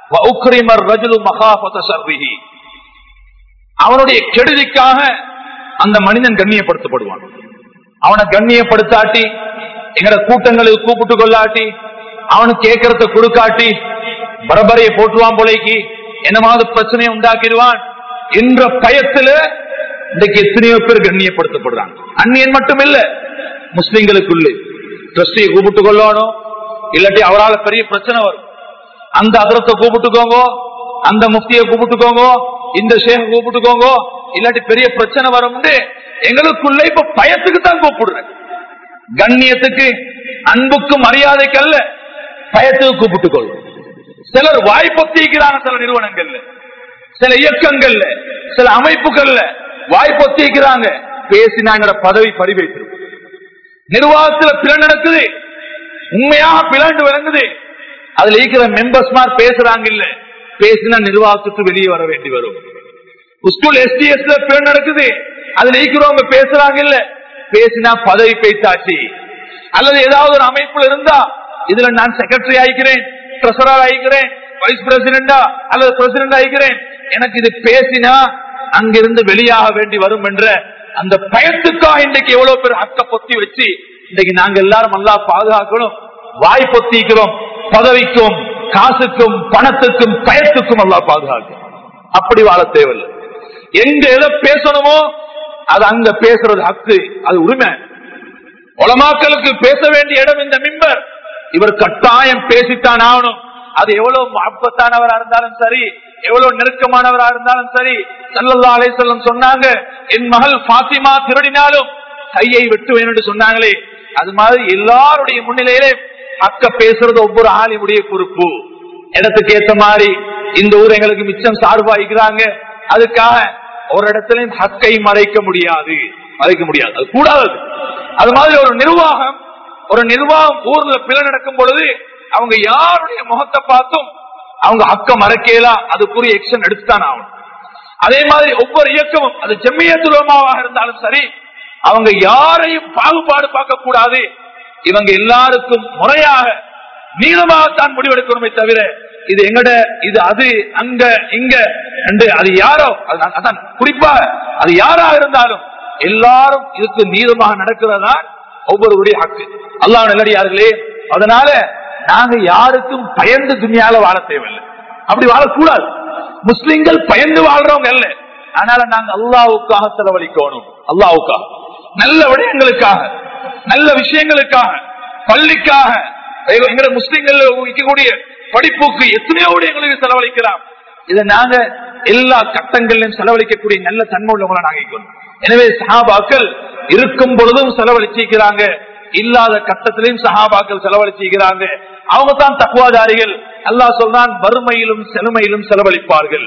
Speaker 1: அவனுடைய கெடுதிக்காக அந்த மனிதன் கண்ணியப்படுத்தப்படுவான் அவனை கண்ணியப்படுத்தாட்டி எங்கட கூட்டங்களுக்கு கூப்பிட்டு கொள்ளாட்டி அவனுக்கு கேட்கறத கொடுக்காட்டி பரபரையை போட்டுவான் போலைக்கு என்னமாவது பிரச்சனையை உண்டாக்கிடுவான் என்ற பயத்துல இன்றைக்கு எத்தனையோ பேர் கண்ணியப்படுத்தப்படுறாங்க அந்நியன் மட்டும் இல்ல முஸ்லிம்களுக்குள்ளே ட்ரஸ்டியை கூப்பிட்டு கொள்ளணும் இல்லாட்டி அவரால் பெரிய பிரச்சனை வரும் அந்த அதிரத்தை கூப்பிட்டுக்கோங்க அந்த முஃப்தியை கூப்பிட்டுக்கோங்க இந்த ஷேக கூப்பிட்டுக்கோங்க இல்லாட்டி பெரிய பிரச்சனை வரும் எங்களுக்குள்ள இப்ப பயத்துக்கு தான் கூப்பிடுறேன் கண்ணியத்துக்கு அன்புக்கு மரியாதைக்கு அல்ல பயத்துக்கு கூப்பிட்டுக் கொள்ளும் சிலர் வாய்ப்பொத்திக்கிறாங்க சில நிறுவனங்கள்ல சில இயக்கங்கள்ல சில அமைப்புகள்ல வாய்ப்பொத்திக்கிறாங்க பேசினாங்கிற பதவி பறிவைத்திரும் நிர்வாகத்துல பிழை நடக்குது உண்மையாக பிளண்டு விளங்குது அதுல இருக்கிற மெம்பர்ஸ் மாதிரி பேசுறாங்க இல்ல பேசினா நிர்வாகத்துக்கு வெளியே வர வேண்டி வரும் ஸ்கூல் எஸ்டிஎஸ்ல பிழை நடக்குது அதுல இருக்கிறவங்க பேசுறாங்க இல்ல பேசினா பதவி பேசாச்சு அல்லது ஏதாவது ஒரு அமைப்புல இருந்தா இதுல நான் செக்ரட்டரி ஆகிக்கிறேன் ட்ரெசரர் ஆகிக்கிறேன் வைஸ் பிரசிடண்டா அல்லது பிரசிடண்ட் ஆகிக்கிறேன் எனக்கு இது பேசினா அங்கிருந்து வெளியாக வேண்டி வரும் என்ற அந்த பயத்துக்காக இன்றைக்கு எவ்வளவு பேர் அக்க பொத்தி வச்சு இன்றைக்கு நாங்க எல்லாரும் நல்லா பாதுகாக்கணும் வாய் பொத்திக்கிறோம் பதவிக்கும் காசுக்கும் பணத்துக்கும் பயத்துக்கும் நல்லா பாதுகாக்கும் அப்படி வாழ தேவையில்லை எங்க எதை பேசணுமோ அது அங்க பேசுறது ஹக்கு அது உரிமை உலமாக்களுக்கு பேச வேண்டிய இடம் இந்த மிம்பர் இவர் கட்டாயம் பேசித்தான் ஆகணும் அது எவ்வளவு அப்பத்தானவரா இருந்தாலும் சரி எவ்வளவு நெருக்கமானவரா இருந்தாலும் சரி சல்லல்லா அலைசல்லம் சொன்னாங்க என் மகள் பாத்திமா திருடினாலும் கையை வெட்டுவேன் என்று சொன்னாங்களே அது மாதிரி எல்லாருடைய முன்னிலையிலே அக்க பேசுறது ஒவ்வொரு ஆளினுடைய பொறுப்பு இடத்துக்கு ஏத்த மாதிரி இந்த ஊர் எங்களுக்கு மிச்சம் சார்பாய்க்கிறாங்க அதுக்காக ஒரு இடத்துலயும் ஹக்கை மறைக்க முடியாது மறைக்க முடியாது அது கூடாது அது மாதிரி ஒரு நிர்வாகம் ஒரு நிர்வாகம் ஊர்ல பிழை நடக்கும் பொழுது அவங்க யாருடைய முகத்தை பார்த்தும் அவங்க அக்க மறக்கலாம் அதுக்குரிய எக்ஷன் எடுத்துதான் ஆகணும் அதே மாதிரி ஒவ்வொரு இயக்கமும் அது ஜெம்மியத்துலமாவாக இருந்தாலும் சரி அவங்க யாரையும் பாகுபாடு பார்க்க கூடாது இவங்க எல்லாருக்கும் முறையாக நீளமாகத்தான் முடிவெடுக்கணுமே தவிர இது எங்கட இது அது அங்க இங்க என்று அது யாரோ அதான் குறிப்பா அது யாரா இருந்தாலும் எல்லாரும் இதுக்கு நீளமாக நடக்கிறதா ஒவ்வொருவருடைய ஹக்கு அல்லாஹ் நல்லடியார்களே அதனால நாங்க யாருக்கும் பயந்து துணியால வாழ தேவையில்லை அப்படி வாழக்கூடாது முஸ்லிம்கள் பயந்து வாழ்றவங்க அல்ல அதனால நாங்க அல்லாவுக்காக செலவழிக்கணும் அல்லாவுக்காக நல்ல விடயங்களுக்காக நல்ல விஷயங்களுக்காக பள்ளிக்காக எங்க முஸ்லிம்கள் வைக்கக்கூடிய படிப்புக்கு எத்தனையோ விடயங்களுக்கு செலவழிக்கலாம் இதை நாங்க எல்லா கட்டங்களிலும் செலவழிக்கக்கூடிய நல்ல தன்மை உள்ளவங்களை நாங்க இருக்கணும் எனவே சஹாபாக்கள் இருக்கும் பொழுதும் செலவழிச்சிருக்கிறாங்க இல்லாத கட்டத்திலையும் சஹாபாக்கள் செலவழிச்சிருக்கிறாங்க அவங்க தான் தக்குவாதாரிகள் அல்லா சொல்றான் வறுமையிலும் செழுமையிலும் செலவழிப்பார்கள்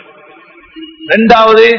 Speaker 1: இரண்டாவது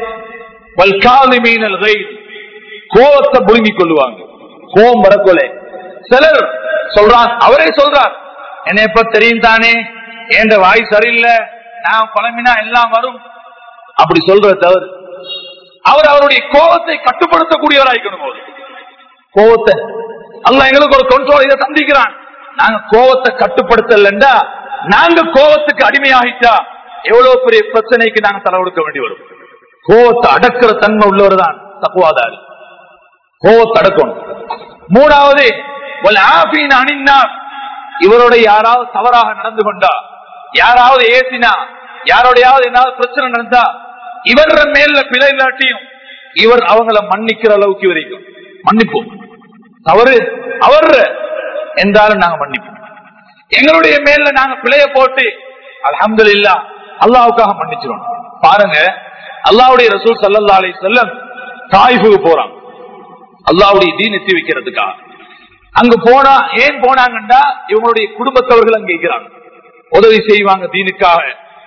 Speaker 1: கோவத்தை புழுங்கிக் கொள்ளுவாங்க கோபம் வரக்கொலை சிலர் சொல்றான் அவரே சொல்றார் என்னை எப்ப தெரியும் தானே என் வாய் சரியில்லை நான் பழமினா எல்லாம் வரும் அப்படி சொல்ற தவறு அவர் அவருடைய கோபத்தை கட்டுப்படுத்தக்கூடியவராய்க்கணும் அவர் கோபத்தை அல்ல எங்களுக்கு ஒரு கண்ட்ரோல் இதை சந்திக்கிறான் நாங்க கோபத்தை கட்டுப்படுத்தலண்டா நாங்க கோபத்துக்கு அடிமையாகிட்டா எவ்வளவு பெரிய பிரச்சனைக்கு நாங்க தலை கொடுக்க வேண்டி வரும் கோபத்தை அடக்கிற தன்மை உள்ளவர் தான் தப்புவாதாரி கோபத்தை அடக்கணும் மூணாவது அணிந்தார் இவரோட யாராவது தவறாக நடந்து கொண்டா யாராவது ஏசினா யாரோடையாவது ஏதாவது பிரச்சனை நடந்தா இவர மேல பிழை இல்லாட்டியும் இவர் அவங்கள மன்னிக்கிற அளவுக்கு வரைக்கும் மன்னிப்போம் தவறு அவர் என்றாலும் நாங்க மன்னிப்போம் எங்களுடைய மேல நாங்க பிழைய போட்டு அலமது இல்லா அல்லாவுக்காக மன்னிச்சிடும் பாருங்க அல்லாவுடைய ரசூல் சல்லா அலி செல்லம் தாய்ஃபுக்கு போறாங்க அல்லாவுடைய தீன் எத்தி வைக்கிறதுக்காக அங்க போனா ஏன் போனாங்கன்னா இவங்களுடைய குடும்பத்தவர்கள் அங்க இருக்கிறாங்க உதவி செய்வாங்க தீனுக்காக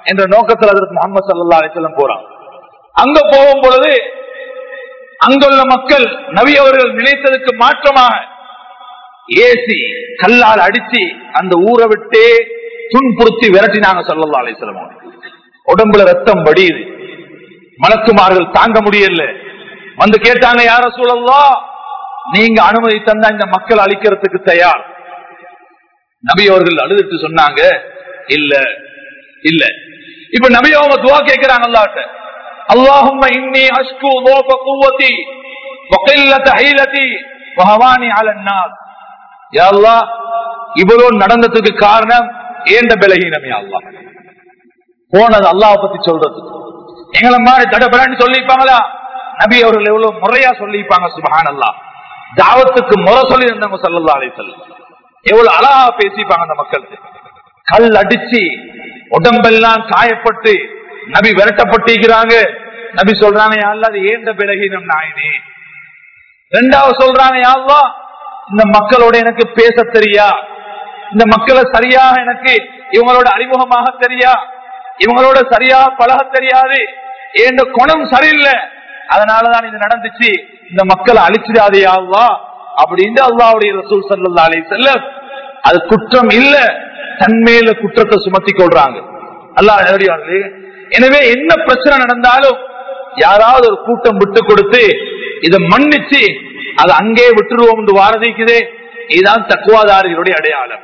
Speaker 1: என்ற நோக்கத்தில் அதற்கு முகமது சல்லா அலிசல்லம் போறான் அங்க போகும் பொழுது அங்குள்ள மக்கள் நபி அவர்கள் நினைத்ததுக்கு மாற்றமாக ஏசி கல்லால் அடிச்சு அந்த ஊரை விட்டே துன்புறுத்தி விரட்டினாங்க சல்லல்லா அலிஸ்லாம் உடம்புல ரத்தம் வடியுது மலக்குமார்கள் தாங்க முடியல வந்து கேட்டாங்க யார சூழல்லா நீங்க அனுமதி தந்தா இந்த மக்கள் அழிக்கிறதுக்கு தயார் நபி அவர்கள் அழுதுட்டு சொன்னாங்க இல்ல இல்ல இப்ப நபி அவங்க துவா கேட்கிறாங்க அல்லாட்ட اللهم إني أشكو ضعف قوتي وقلة حيلتي وهواني على الناس يا الله இவ்வளவு நடந்ததுக்கு காரணம் ஏண்ட பலகீனம் யா அல்லாஹ் போனது அல்லாஹ் பத்தி சொல்றது எங்களை மாதிரி தடபடன்னு சொல்லிப்பாங்களா நபி அவர்கள் எவ்வளவு முறையா சொல்லிப்பாங்க சுபஹான் அல்லா தாவத்துக்கு முறை சொல்லி இருந்தவங்க சொல்லலாம் அலை எவ்வளவு அழகா பேசிப்பாங்க அந்த மக்களுக்கு கல் அடிச்சு உடம்பெல்லாம் காயப்பட்டு நபி விரட்டப்பட்டிருக்கிறாங்க நபி சொல்றாங்க யாழ்லா அது ஏந்த பிறகினம் நாயனே ரெண்டாவது சொல்றாங்க யாழ்லா இந்த மக்களோட எனக்கு பேச தெரியா இந்த மக்களை சரியாக எனக்கு இவங்களோட அறிமுகமாக தெரியா இவங்களோட சரியா பழக தெரியாது ஏண்ட குணம் சரியில்லை அதனாலதான் இது நடந்துச்சு இந்த மக்களை அழிச்சிடாதே யாழ்லா அப்படின்னு அல்லாவுடைய ரசூல் சல்லா அலி செல்ல அது குற்றம் இல்ல தன்மேல குற்றத்தை சுமத்தி கொள்றாங்க அல்லா நேரடியார்களே எனவே என்ன பிரச்சனை நடந்தாலும் யாராவது ஒரு கூட்டம் விட்டு கொடுத்து இதை மன்னிச்சு அதை அங்கே விட்டுருவோம் என்று வாரதிக்குதே இதுதான் தக்குவாதாரிகளுடைய அடையாளம்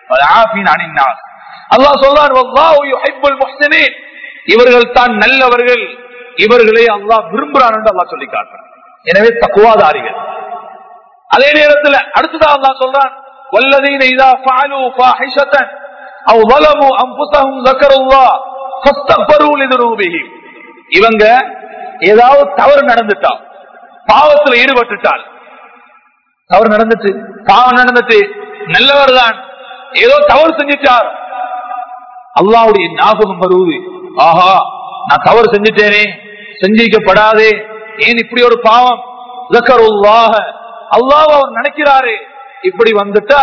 Speaker 1: அல்லா சொல்றார் இவர்கள் தான் நல்லவர்கள் இவர்களை அல்லாஹ் விரும்புறான் என்று அல்லா சொல்லி காட்டுறான் எனவே தக்குவாதாரிகள் அதே நேரத்தில் அடுத்ததான் அல்லா சொல்றான் والذين إذا فعلوا فاحشة أو ظلموا أنفسهم ذكروا الله فاستغفروا لذنوبهم இவங்க ஏதாவது தவறு நடந்துட்டா பாவத்தில் ஈடுபட்டுட்டால் தவறு நடந்துச்சு பாவம் நடந்துச்சு நல்லவர் தான் ஏதோ தவறு செஞ்சிட்டார் அல்லாவுடைய ஞாபகம் வருவது ஆஹா நான் தவறு செஞ்சிட்டேனே செஞ்சிக்கப்படாதே ஏன் இப்படி ஒரு பாவம் அல்லாஹ் அவர் நினைக்கிறாரு இப்படி வந்துட்டா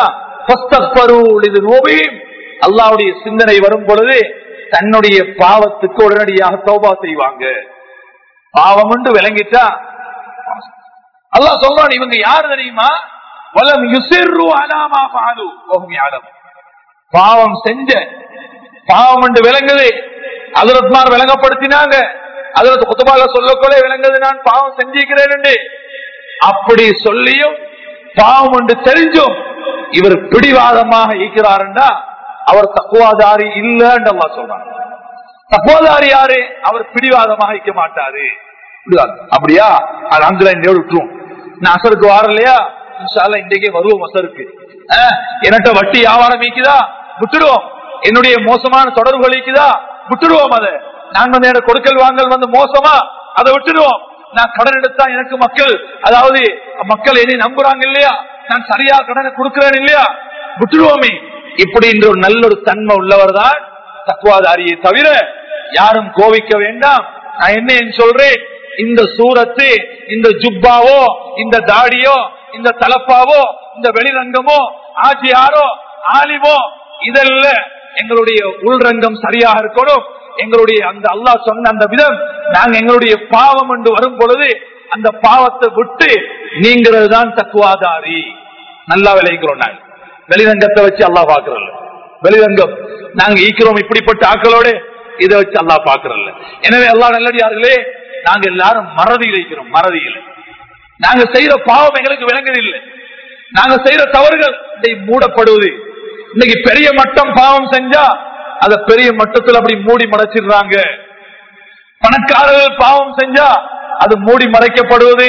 Speaker 1: இது நோபியும் அல்லாவுடைய சிந்தனை வரும் பொழுது தன்னுடைய பாவத்துக்கு உடனடியாக தௌபா செய்வாங்க பாவம் என்று விளங்கிட்டா அல்லா சொல்றான் இவங்க யாரு தெரியுமா வலம் யுசிறு அலாமா பாலு யாரும் பாவம் செஞ்ச பாவம் என்று விளங்குது அதிரத்மார் விளங்கப்படுத்தினாங்க அதிரத்து குத்துபால சொல்லக்கொள்ள விளங்குது நான் பாவம் செஞ்சிருக்கிறேன் அப்படி சொல்லியும் பாவம் என்று தெரிஞ்சும் இவர் பிடிவாதமாக இருக்கிறாருண்டா அவர் தக்குவாதாரி இல்லைன்னு சொல்றாங்க தக்குவாதாரி யாரு அவர் பிடிவாதமாக இருக்க மாட்டாரு அப்படியா அது அங்குல விட்டுரும் நான் அசருக்கு வாரம் இல்லையா இன்றைக்கே வருவோம் அசருக்கு என்னட்ட வட்டி வியாபாரம் ஈக்குதா விட்டுடுவோம் என்னுடைய மோசமான தொடர்புகள் ஈக்குதா விட்டுடுவோம் அதை நான் வந்து எனக்கு கொடுக்கல் வாங்கல் வந்து மோசமா அதை விட்டுடுவோம் நான் கடன் எடுத்தா எனக்கு மக்கள் அதாவது மக்கள் என்னை நம்புறாங்க இல்லையா நான் சரியா கடனை கொடுக்கிறேன் இல்லையா விட்டுருவோமே இப்படி என்ற ஒரு நல்ல ஒரு தன்மை உள்ளவர் தான் தக்குவாதாரியை தவிர யாரும் கோவிக்க வேண்டாம் நான் என்ன சொல்றேன் இந்த சூரத்து இந்த ஜுப்பாவோ இந்த தாடியோ இந்த தலப்பாவோ இந்த வெளிரங்கமோ ஆட்சியாரோ ஆலிமோ இதல்ல எங்களுடைய உள்ரங்கம் சரியாக இருக்கணும் எங்களுடைய அந்த அல்லாஹ் சொன்ன அந்த விதம் நாங்க எங்களுடைய பாவம் என்று வரும் பொழுது அந்த பாவத்தை விட்டு நீங்கிறது தான் தக்குவாதாரி நல்லா விளைக்கிறோம் நாங்க வெளிரங்கத்தை வச்சு அல்லா பாக்குறோம் வெளிரங்கம் நாங்க ஈக்கிறோம் இப்படிப்பட்ட ஆக்களோட இதை வச்சு அல்லா பாக்குறோம் எனவே எல்லா நல்லடியார்களே நாங்க எல்லாரும் மறதியில் இருக்கிறோம் மறதியில் நாங்க செய்யற பாவம் எங்களுக்கு விளங்குதில்லை நாங்க செய்யற தவறுகள் மூடப்படுவது இன்னைக்கு பெரிய மட்டம் பாவம் செஞ்சா அத பெரிய மட்டத்தில் அப்படி மூடி மறைச்சிடுறாங்க பணக்காரர்கள் பாவம் செஞ்சா அது மூடி மறைக்கப்படுவது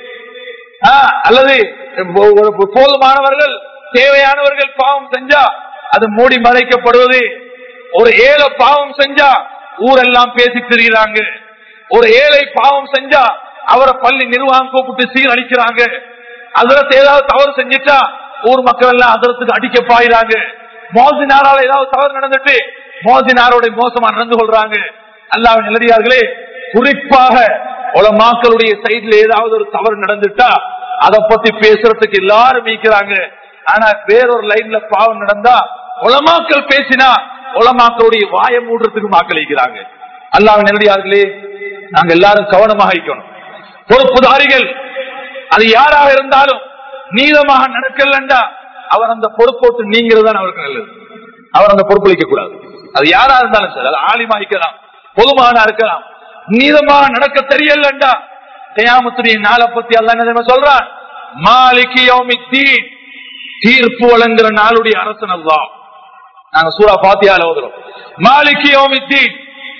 Speaker 1: அல்லது போதுமானவர்கள் தேவையானவர்கள் பாவம் செஞ்சா அது மூடி மறைக்கப்படுவது ஒரு ஏழை பாவம் செஞ்சா ஊரெல்லாம் பேசி திரிகிறாங்க ஒரு ஏழை பாவம் செஞ்சா அவரை பள்ளி நிர்வாகம் கூப்பிட்டு சீரழிக்கிறாங்க அதுல ஏதாவது தவறு செஞ்சுட்டா ஊர் மக்கள் எல்லாம் அதரத்துக்கு அடிக்க பாயிறாங்க மோசினாரால ஏதாவது தவறு நடந்துட்டு மோசினாரோட மோசமா நடந்து கொள்றாங்க அல்லாஹ் நிலடியார்களே குறிப்பாக உலமாக்களுடைய சைட்ல ஏதாவது ஒரு தவறு நடந்துட்டா அதை பத்தி பேசுறதுக்கு எல்லாரும் மீக்கிறாங்க ஆனா வேறொரு லைன்ல பாவம் நடந்தா உலமாக்கள் பேசினா உலமாக்களுடைய வாயை மூடுறதுக்கு வாக்களிக்கிறாங்க அல்லாஹ் நேரடியார்களே நாங்க எல்லாரும் கவனமாக இருக்கணும் பொறுப்புதாரிகள் அது யாராக இருந்தாலும் நீதமாக நடக்கலண்டா அவர் அந்த பொறுப்போட்டு நீங்கிறது தான் அவருக்கு நல்லது அவர் அந்த பொறுப்பளிக்க கூடாது அது யாரா இருந்தாலும் சரி அது ஆலிமா இருக்கலாம் பொதுமானா இருக்கலாம் நீதமாக நடக்க தெரியலண்டா தயாமத்துடைய நாளை பத்தி அல்ல என்ன தெரியுமா சொல்றான் மாலிகி யௌமித்தீன் தீர்ப்பு வழங்குற நாளுடைய அரசன் அல்லாஹ் நாங்க சூரா பாத்தியால ஓதுறோம் மாலிகி யௌமித்தீன்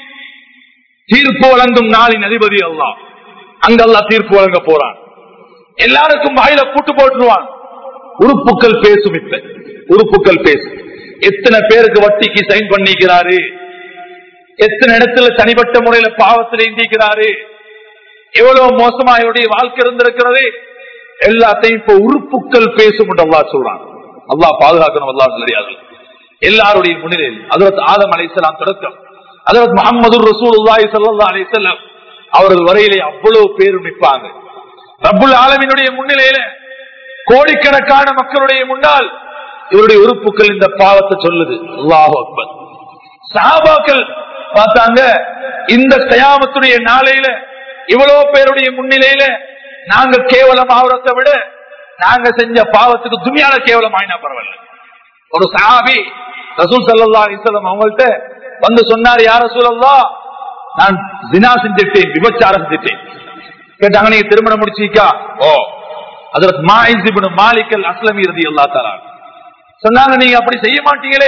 Speaker 1: தீர்ப்பு வழங்கும் நாளின் அதிபதி அல்லாஹ் அங்க அல்லாஹ் தீர்ப்பு வழங்க போறான் எல்லாருக்கும் வாயில கூட்டு போட்டுருவான் உறுப்புக்கள் பேசும் இப்ப உறுப்புக்கள் பேசும் எத்தனை பேருக்கு வட்டிக்கு சைன் பண்ணிக்கிறாரு எத்தனை இடத்துல தனிப்பட்ட முறையில பாவத்தில் இந்திக்கிறாரு எவ்வளவு மோசமா இவருடைய வாழ்க்கை இருந்திருக்கிறது எல்லாத்தையும் இப்ப உறுப்புக்கள் பேசும் என்று அல்லாஹ் சொல்றான் அல்லாஹ் பாதுகாக்கணும் அல்லாஹ் தெரியாது எல்லாருடைய முன்னிலையில் அதற்கு ஆதம் அலைசலாம் தொடக்கம் அதற்கு முகமது ரசூல் சல்லா அலிசல்லாம் அவர்கள் வரையிலே அவ்வளவு பேர் நிற்பாங்க ரப்புல் ஆலமினுடைய முன்னிலையில கோடிக்கணக்கான மக்களுடைய முன்னால் இவருடைய உறுப்புகள் இந்த பாவத்தை சொல்லுது அல்லாஹு அக்பர் சஹாபாக்கள் பார்த்தாங்க இந்த கயாமத்துடைய நாளையில இவ்வளவு பேருடைய முன்னிலையில நாங்க கேவலம் ஆகுறதை விட நாங்க செஞ்ச பாவத்துக்கு துணியால கேவலம் ஆயினா பரவாயில்ல ஒரு சஹாபி ரசூல் சல்லா அலிசல்லாம் அவங்கள்ட்ட வந்து சொன்னார் யார சூழல்லா நான் தினா செஞ்சுட்டேன் விபச்சாரம் செஞ்சுட்டேன் கேட்டாங்க நீங்க திருமணம் முடிச்சிக்கா ஓ அதற்கு மாயிசிபுன் மாலிக்கல் அஸ்லமி இறுதி அல்லா தரா சொன்னாங்க நீங்க அப்படி செய்ய மாட்டீங்களே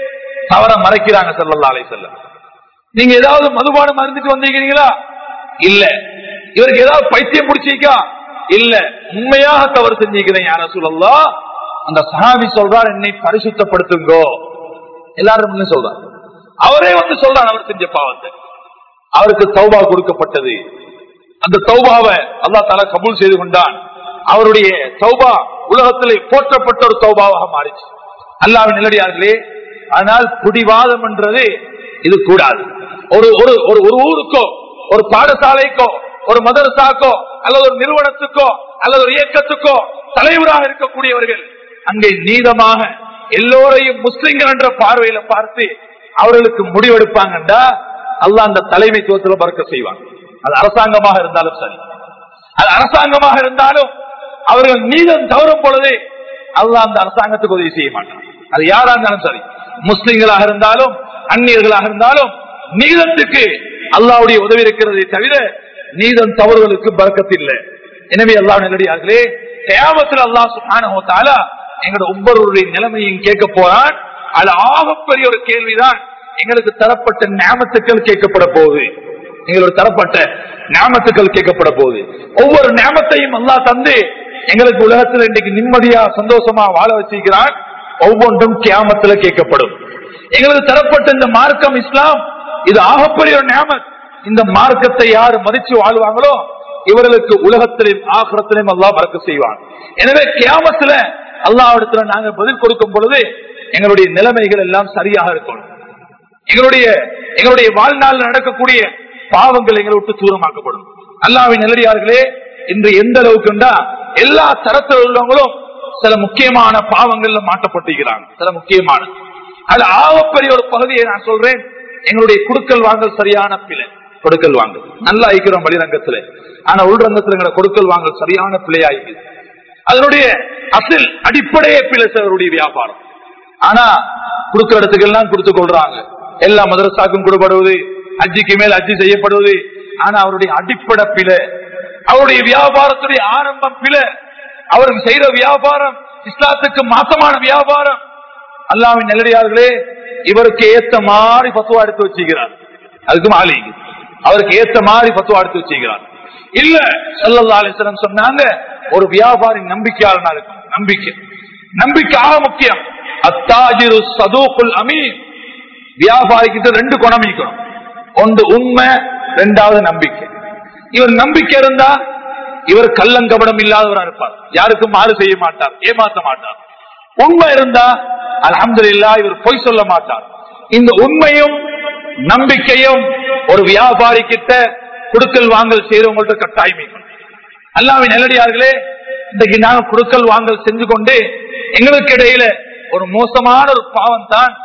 Speaker 1: தவற மறைக்கிறாங்க சல்லல்லா அலை செல்லம் நீங்க ஏதாவது மதுபானம் மருந்துட்டு வந்தீங்களா இல்ல இவருக்கு ஏதாவது பைத்தியம் பிடிச்சிக்கா இல்ல உண்மையாக தவறு செஞ்சுக்கிறேன் யார சொல்லலா அந்த சஹாபி சொல்றார் என்னை பரிசுத்தப்படுத்துங்கோ எல்லாரும் முன்ன சொல்றார் அவரே வந்து சொல்றார் அவர் செஞ்ச பாவத்தை அவருக்கு தௌபா கொடுக்கப்பட்டது அந்த தௌபாவை அல்லா தாலா கபூல் செய்து கொண்டான் அவருடைய தௌபா உலகத்திலே போற்றப்பட்ட ஒரு தௌபாவாக மாறிச்சு அல்லாவின் நிலடியார்களே ஆனால் குடிவாதம் என்றது இது கூடாது ஒரு ஒரு ஒரு ஒரு ஊருக்கோ ஒரு பாடசாலைக்கோ ஒரு மதரசாக்கோ அல்லது ஒரு நிறுவனத்துக்கோ அல்லது ஒரு இயக்கத்துக்கோ தலைவராக இருக்கக்கூடியவர்கள் அங்கே நீதமாக எல்லோரையும் முஸ்லிம்கள் என்ற பார்வையில பார்த்து அவர்களுக்கு முடிவெடுப்பாங்கண்டா அல்ல அந்த தலைமைத்துவத்தில் பறக்க செய்வாங்க அது அரசாங்கமாக இருந்தாலும் சரி அது அரசாங்கமாக இருந்தாலும் அவர்கள் நீதம் தவறும் பொழுது அல்ல அந்த அரசாங்கத்துக்கு உதவி செய்ய மாட்டான் அது யாரா இருந்தாலும் சரி முஸ்லிம்களாக இருந்தாலும் அந்நியர்களாக இருந்தாலும் நீதத்துக்கு அல்லாவுடைய உதவி இருக்கிறதை தவிர நீதம் தவறுகளுக்கு பறக்கத்தில்லை எனவே அல்லாஹ் நல்லடியார்களே தேவத்தில் அல்லாஹ் சுகான எங்களோட ஒவ்வொருவருடைய நிலைமையும் கேட்க போறான் அது ஆகப்பெரிய ஒரு கேள்விதான் எங்களுக்கு தரப்பட்ட ஞாபத்துக்கள் கேட்கப்பட போகுது எங்களோட தரப்பட்ட ஞாபத்துக்கள் கேட்கப்பட போகுது ஒவ்வொரு ஞாபத்தையும் அல்லா தந்து எங்களுக்கு உலகத்தில் இன்னைக்கு நிம்மதியா சந்தோஷமா வாழ வச்சிருக்கிறான் ஒவ்வொன்றும் கியாமத்துல கேட்கப்படும் எங்களுக்கு தரப்பட்ட இந்த மார்க்கம் இஸ்லாம் இது ஆகப்பெரிய ஒரு ஞாபகம் இந்த மார்க்கத்தை யாரு மதிச்சு வாழ்வாங்களோ இவர்களுக்கு உலகத்திலும் ஆகரத்திலும் அல்லா மறக்க செய்வான் எனவே கியாமத்துல அல்லாவிடத்துல நாங்க பதில் கொடுக்கும் பொழுது எங்களுடைய நிலைமைகள் எல்லாம் சரியாக இருக்கணும் எங்களுடைய எங்களுடைய வாழ்நாள் நடக்கக்கூடிய பாவங்கள் எங்களை விட்டு தூரமாக்கப்படும் அல்லாவின் நிலடியார்களே இன்று எந்த அளவுக்குண்டா எல்லா தரத்தில் உள்ளவங்களும் சில முக்கியமான பாவங்கள்ல மாட்டப்பட்டிருக்கிறாங்க சில முக்கியமான அது ஆகப்பெரிய ஒரு பகுதியை நான் சொல்றேன் எங்களுடைய குடுக்கல் வாங்கல் சரியான பிழை கொடுக்கல் வாங்கல் நல்லா ஐக்கிறோம் வெளிரங்கத்துல ஆனா உள்ரங்கத்துல எங்களை கொடுக்கல் வாங்கல் சரியான பிழையாயிருக்கு அதனுடைய அசில் அடிப்படையே பிழை அவருடைய வியாபாரம் ஆனா கொடுக்கிற இடத்துக்கு எல்லாம் கொடுத்து கொள்றாங்க எல்லா மதரசாக்கும் கொடுப்படுவது அஜிக்கு மேல் அஜி செய்யப்படுவது ஆனா அவருடைய அடிப்படை பிழை அவருடைய வியாபாரத்துடைய ஆரம்பம் பிழை அவருக்கு செய்யற வியாபாரம் இஸ்லாத்துக்கு மாசமான வியாபாரம் அல்லாவின் நெல்லடியார்களே இவருக்கு ஏத்த மாதிரி பத்துவா எடுத்து வச்சுக்கிறார் அதுக்கு மாலி அவருக்கு ஏத்த மாதிரி பத்துவா எடுத்து வச்சுக்கிறார் இல்ல சல்லல்லா அலிஸ்லம் சொன்னாங்க ஒரு வியாபாரி நம்பிக்கையாளனா இருக்கும் நம்பிக்கை நம்பிக்கையாக முக்கியம் அத்தாஜிரு சதூக்குல் அமீன் வியாபாரிக்கிட்ட ரெண்டு குணம் இருக்கணும் ஒன்று உண்மை ரெண்டாவது நம்பிக்கை இவர் நம்பிக்கை இருந்தா இவர் கள்ளங்கபடம் இல்லாதவரா இருப்பார் யாருக்கும் மாறு செய்ய மாட்டார் ஏமாத்த மாட்டார் உண்மை இருந்தா அலமது இல்லா இவர் பொய் சொல்ல மாட்டார் இந்த உண்மையும் நம்பிக்கையும் ஒரு வியாபாரி கிட்ட குடுக்கல் வாங்கல் செய்யறவங்கள்ட்ட கட்டாயம் அல்லாவின் நெல்லடியார்களே இன்றைக்கு நாங்க குடுக்கல் வாங்கல் செஞ்சு கொண்டு எங்களுக்கு இடையில ஒரு மோசமான ஒரு பாவம் தான்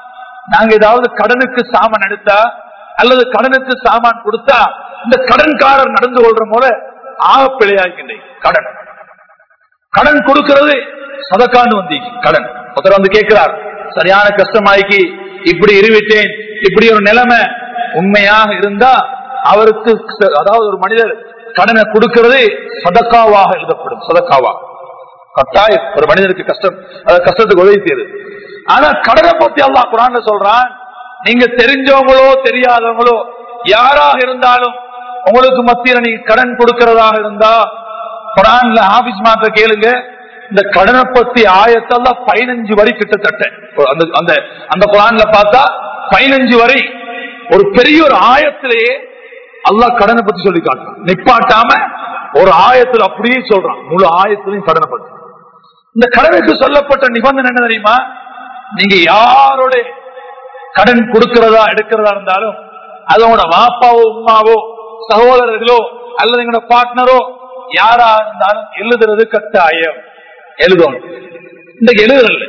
Speaker 1: நாங்க ஏதாவது கடனுக்கு சாமான் எடுத்தா அல்லது கடனுக்கு சாமான் கொடுத்தா இந்த கடன்காரர் நடந்து கொள்ற போல ஆக பிழையாகின்றேன் கடன் கடன் கொடுக்கிறது சதக்காண்டு வந்தீங்க கடன் ஒருத்தர் வந்து கேட்கிறார் சரியான கஷ்டமாய்க்கு இப்படி இருவிட்டேன் இப்படி ஒரு நிலைமை உண்மையாக இருந்தா அவருக்கு ச- அதாவது ஒரு மனிதர் கடனை கொடுக்கிறது சதக்காவாக எழுதப்படும் சதக்காவா கட்டாயம் ஒரு மனிதனுக்கு கஷ்டம் அதாவது கஷ்டத்துக்கு உதவி செய்யுது ஆனா கடனை பத்தி அல்லாஹ் குரான்ல சொல்றான் நீங்க தெரிஞ்சவங்களோ தெரியாதவங்களோ யாராக இருந்தாலும் உங்களுக்கு மத்தியில நீங்க கடன் கொடுக்கிறதாக இருந்தா குரான்ல ஆபீஸ் மாத்த கேளுங்க இந்த கடனை பத்தி ஆயத்தெல்லாம் பதினஞ்சு வரி கிட்டத்தட்ட அந்த அந்த அந்த குரான்ல பார்த்தா பதினஞ்சு வரி ஒரு பெரிய ஒரு ஆயத்திலேயே அல்லாஹ் கடனை பத்தி சொல்லி காட்டுறான் நிப்பாட்டாம ஒரு ஆயத்துல அப்படியே சொல்றான் முழு ஆயத்திலையும் கடனை பத்தி இந்த கடனுக்கு சொல்லப்பட்ட நிபந்தனை என்ன தெரியுமா நீங்க யாரோட கடன் கொடுக்கிறதா எடுக்கிறதா இருந்தாலும் அதோட வாப்பாவோ உமாவோ சகோதரர்களோ அல்லது எங்களோட பார்ட்னரோ யாரா இருந்தாலும் எழுதுறது கட்டாயம் எழுதணும் இன்றைக்கு எழுதுறல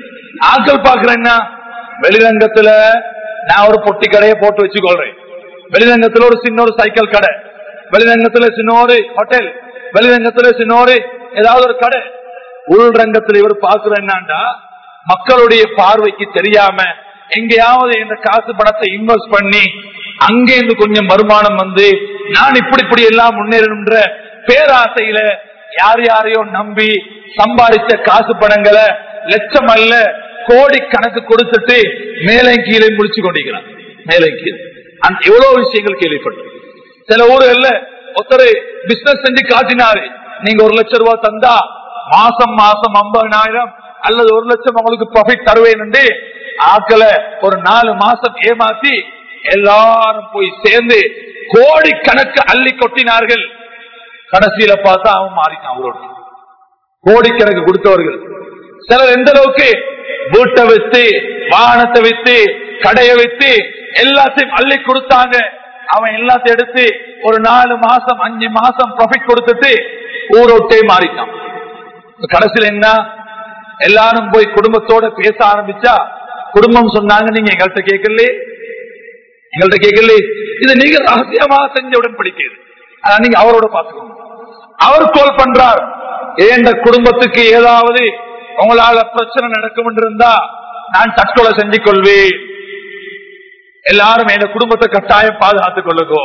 Speaker 1: ஆட்கள் பாக்குறேன்னா வெளிரங்கத்துல நான் ஒரு பொட்டி கடையை போட்டு வச்சுக்கொள்றேன் வெளிரங்கத்துல ஒரு சின்ன ஒரு சைக்கிள் கடை வெளிரங்கத்துல சின்ன ஒரு ஹோட்டல் வெளிரங்கத்துல சின்ன ஒரு ஏதாவது ஒரு கடை உள்ரங்கத்துல இவர் பாக்குறேன்னாண்டா மக்களுடைய பார்வைக்கு தெரியாம எங்கேயாவது இந்த காசு பணத்தை இன்வெஸ்ட் பண்ணி அங்கே இருந்து கொஞ்சம் வருமானம் வந்து நான் இப்படி இப்படி எல்லாம் முன்னேறணும்ன்ற பேராசையில யார் யாரையோ நம்பி சம்பாதிச்ச காசு பணங்களை லட்சம் அல்ல கோடி கணக்கு கொடுத்துட்டு மேலே கீழே முடிச்சு கொண்டிருக்கிறான் மேலே கீழே அந்த எவ்வளவு விஷயங்கள் கேள்விப்பட்டோம் சில ஊர்கள்ல ஒருத்தர் பிசினஸ் செஞ்சு காட்டினாரு நீங்க ஒரு லட்சம் ரூபாய் தந்தா மாசம் மாசம் ஐம்பதாயிரம் அல்லது ஒரு லட்சம் உங்களுக்கு ப்ராஃபிட் தருவேன் என்று ஆக்களை ஒரு நாலு மாசம் ஏமாத்தி எல்லாரும் போய் சேர்ந்து கோடி கணக்கு அள்ளி கொட்டினார்கள் கடைசியில பார்த்தா அவன் மாறிட்டான் அவரோட கோடிக்கணக்கு கொடுத்தவர்கள் சிலர் எந்த அளவுக்கு வீட்டை வித்து வாகனத்தை வித்து கடையை வித்து எல்லாத்தையும் அள்ளி கொடுத்தாங்க அவன் எல்லாத்தையும் எடுத்து ஒரு நாலு மாசம் அஞ்சு மாசம் ப்ராஃபிட் கொடுத்துட்டு ஊரோட்டே மாறிட்டான் கடைசியில் என்ன எல்லாரும் போய் குடும்பத்தோட பேச ஆரம்பிச்சா குடும்பம் சொன்னாங்க நீங்க எங்கள்கிட்ட கேட்கல எங்கள்கிட்ட கேட்கல இது நீங்க ரகசியமாக செஞ்ச உடன்படிக்கை இது. ஆனா நீங்க அவரோட பாத்துக்கோங்க அவர் கோல் பண்றார் ஏண்ட குடும்பத்துக்கு ஏதாவது உங்களால பிரச்சனை நடக்கும் என்று இருந்தா நான் தற்கொலை செஞ்சு கொள்வேன் எல்லாரும் என் குடும்பத்தை கட்டாயம் பாதுகாத்துக் கொள்ளுங்கோ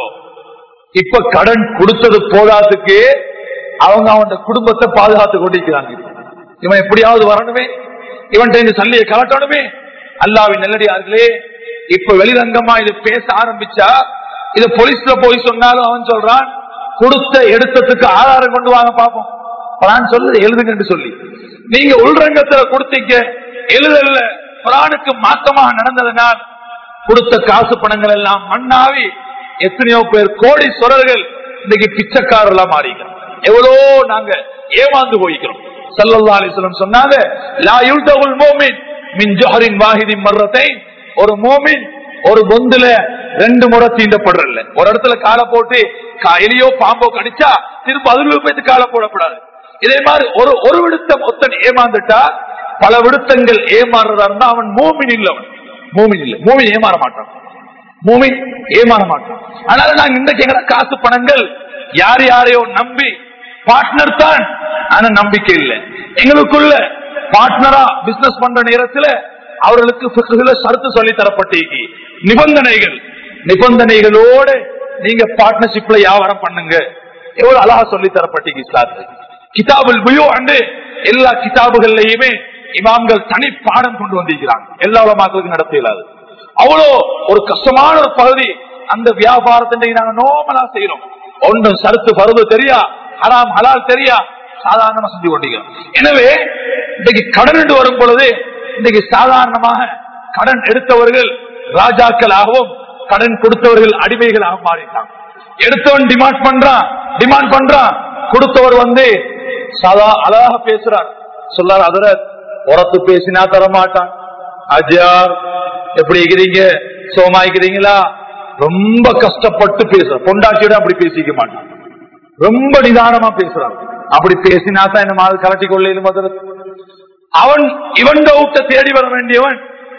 Speaker 1: இப்ப கடன் கொடுத்தது போதாதுக்கு அவங்க அவன் குடும்பத்தை பாதுகாத்து கொண்டிருக்கிறாங்க இவன் எப்படியாவது வரணுமே இவன் இந்த சல்லியை கலட்டணுமே அல்லாவின் நெல்லடியார்களே இப்ப வெளிரங்கமா இது பேச ஆரம்பிச்சா இது போலீஸ்ல போய் சொன்னாலும் அவன் சொல்றான் கொடுத்த எடுத்ததுக்கு ஆதாரம் கொண்டு வாங்க பாப்போம் நான் சொல்லுது எழுதுங்கன்னு சொல்லி நீங்க உள்ரங்கத்துல கொடுத்தீங்க எழுதல குரானுக்கு மாற்றமாக நடந்ததனால் கொடுத்த காசு பணங்கள் எல்லாம் மண்ணாவி எத்தனையோ பேர் கோடீஸ்வரர்கள் இன்னைக்கு பிச்சைக்காரர்களா மாறிக்கிறோம் எவ்வளோ நாங்க ஏமாந்து போய்க்கிறோம் சல்லல்லா அலிஸ்லம் சொன்னாங்க லா யுல்தகுல் மோமின் மின் ஜோஹரின் வாஹிதின் மர்றத்தை ஒரு மோமின் ஒரு பொந்துல ரெண்டு முறை தீண்டப்படுறல ஒரு இடத்துல காலை போட்டு கா- எலியோ பாம்போ கடிச்சா திரும்ப அதுல போய் காலை போடக்கூடாது இதே மாதிரி ஒரு ஒரு விடுத்தம் ஒத்தன் ஏமாந்துட்டா பல விடுத்தங்கள் ஏமாறுறதா இருந்தா அவன் மூமின் இல்லவன் மூமின் இல்ல மூமின் ஏமாற மாட்டான் மூமின் ஏமாற மாட்டான் அதனால நாங்க இன்றைக்கு எங்கட காசு பணங்கள் யார் யாரையோ நம்பி பார்ட்னர் தான் ஆனா நம்பிக்கை இல்லை எங்களுக்குள்ள பார்ட்னரா பிசினஸ் பண்ற நேரத்துல அவர்களுக்கு பிக்குல சருத்து சொல்லி தரப்பட்டிருக்கு நிபந்தனைகள் நிபந்தனைகளோடு நீங்க பார்ட்னர்ஷிப்ல வியாபாரம் பண்ணுங்க எவ்வளவு அழகா சொல்லி தரப்பட்டிருக்கு இஸ்லாத்து கிதாபுல் புயோ அண்டு எல்லா கிதாபுகள்லயுமே இமாம்கள் தனி பாடம் கொண்டு வந்திருக்கிறாங்க எல்லா உலமாக்களுக்கும் நடத்த இயலாது அவ்வளோ ஒரு கஷ்டமான ஒரு பகுதி அந்த வியாபாரத்தை நாங்க நோமலா செய்யறோம் ஒன்றும் சருத்து பருது தெரியா ஹராம் ஹலால் தெரியா சாதாரணமா செஞ்சு கொண்டிருக்கிறோம் எனவே இன்னைக்கு கடன் என்று வரும் பொழுது இன்னைக்கு சாதாரணமாக கடன் எடுத்தவர்கள் ராஜாக்களாகவும் கடன் கொடுத்தவர்கள் அடிமைகளாக மாறிட்டாங்க எடுத்தவன் டிமாண்ட் பண்றான் டிமாண்ட் பண்றான் கொடுத்தவர் வந்து சாதா அழகாக பேசுறார் சொல்லார் அதர உரத்து பேசினா தரமாட்டான் அஜார் எப்படி இருக்கிறீங்க சோமா இருக்கிறீங்களா ரொம்ப கஷ்டப்பட்டு பேசுற பொண்டாட்டியோட அப்படி பேசிக்க மாட்டான் ரொம்ப நிதானமா பேசுறான் அப்படி பேசினா தான் என்ன மாதிரி கலட்டி கொள்ளையிலும் அவன் இவன் டவுட்ட தேடி வர வேண்டியவன்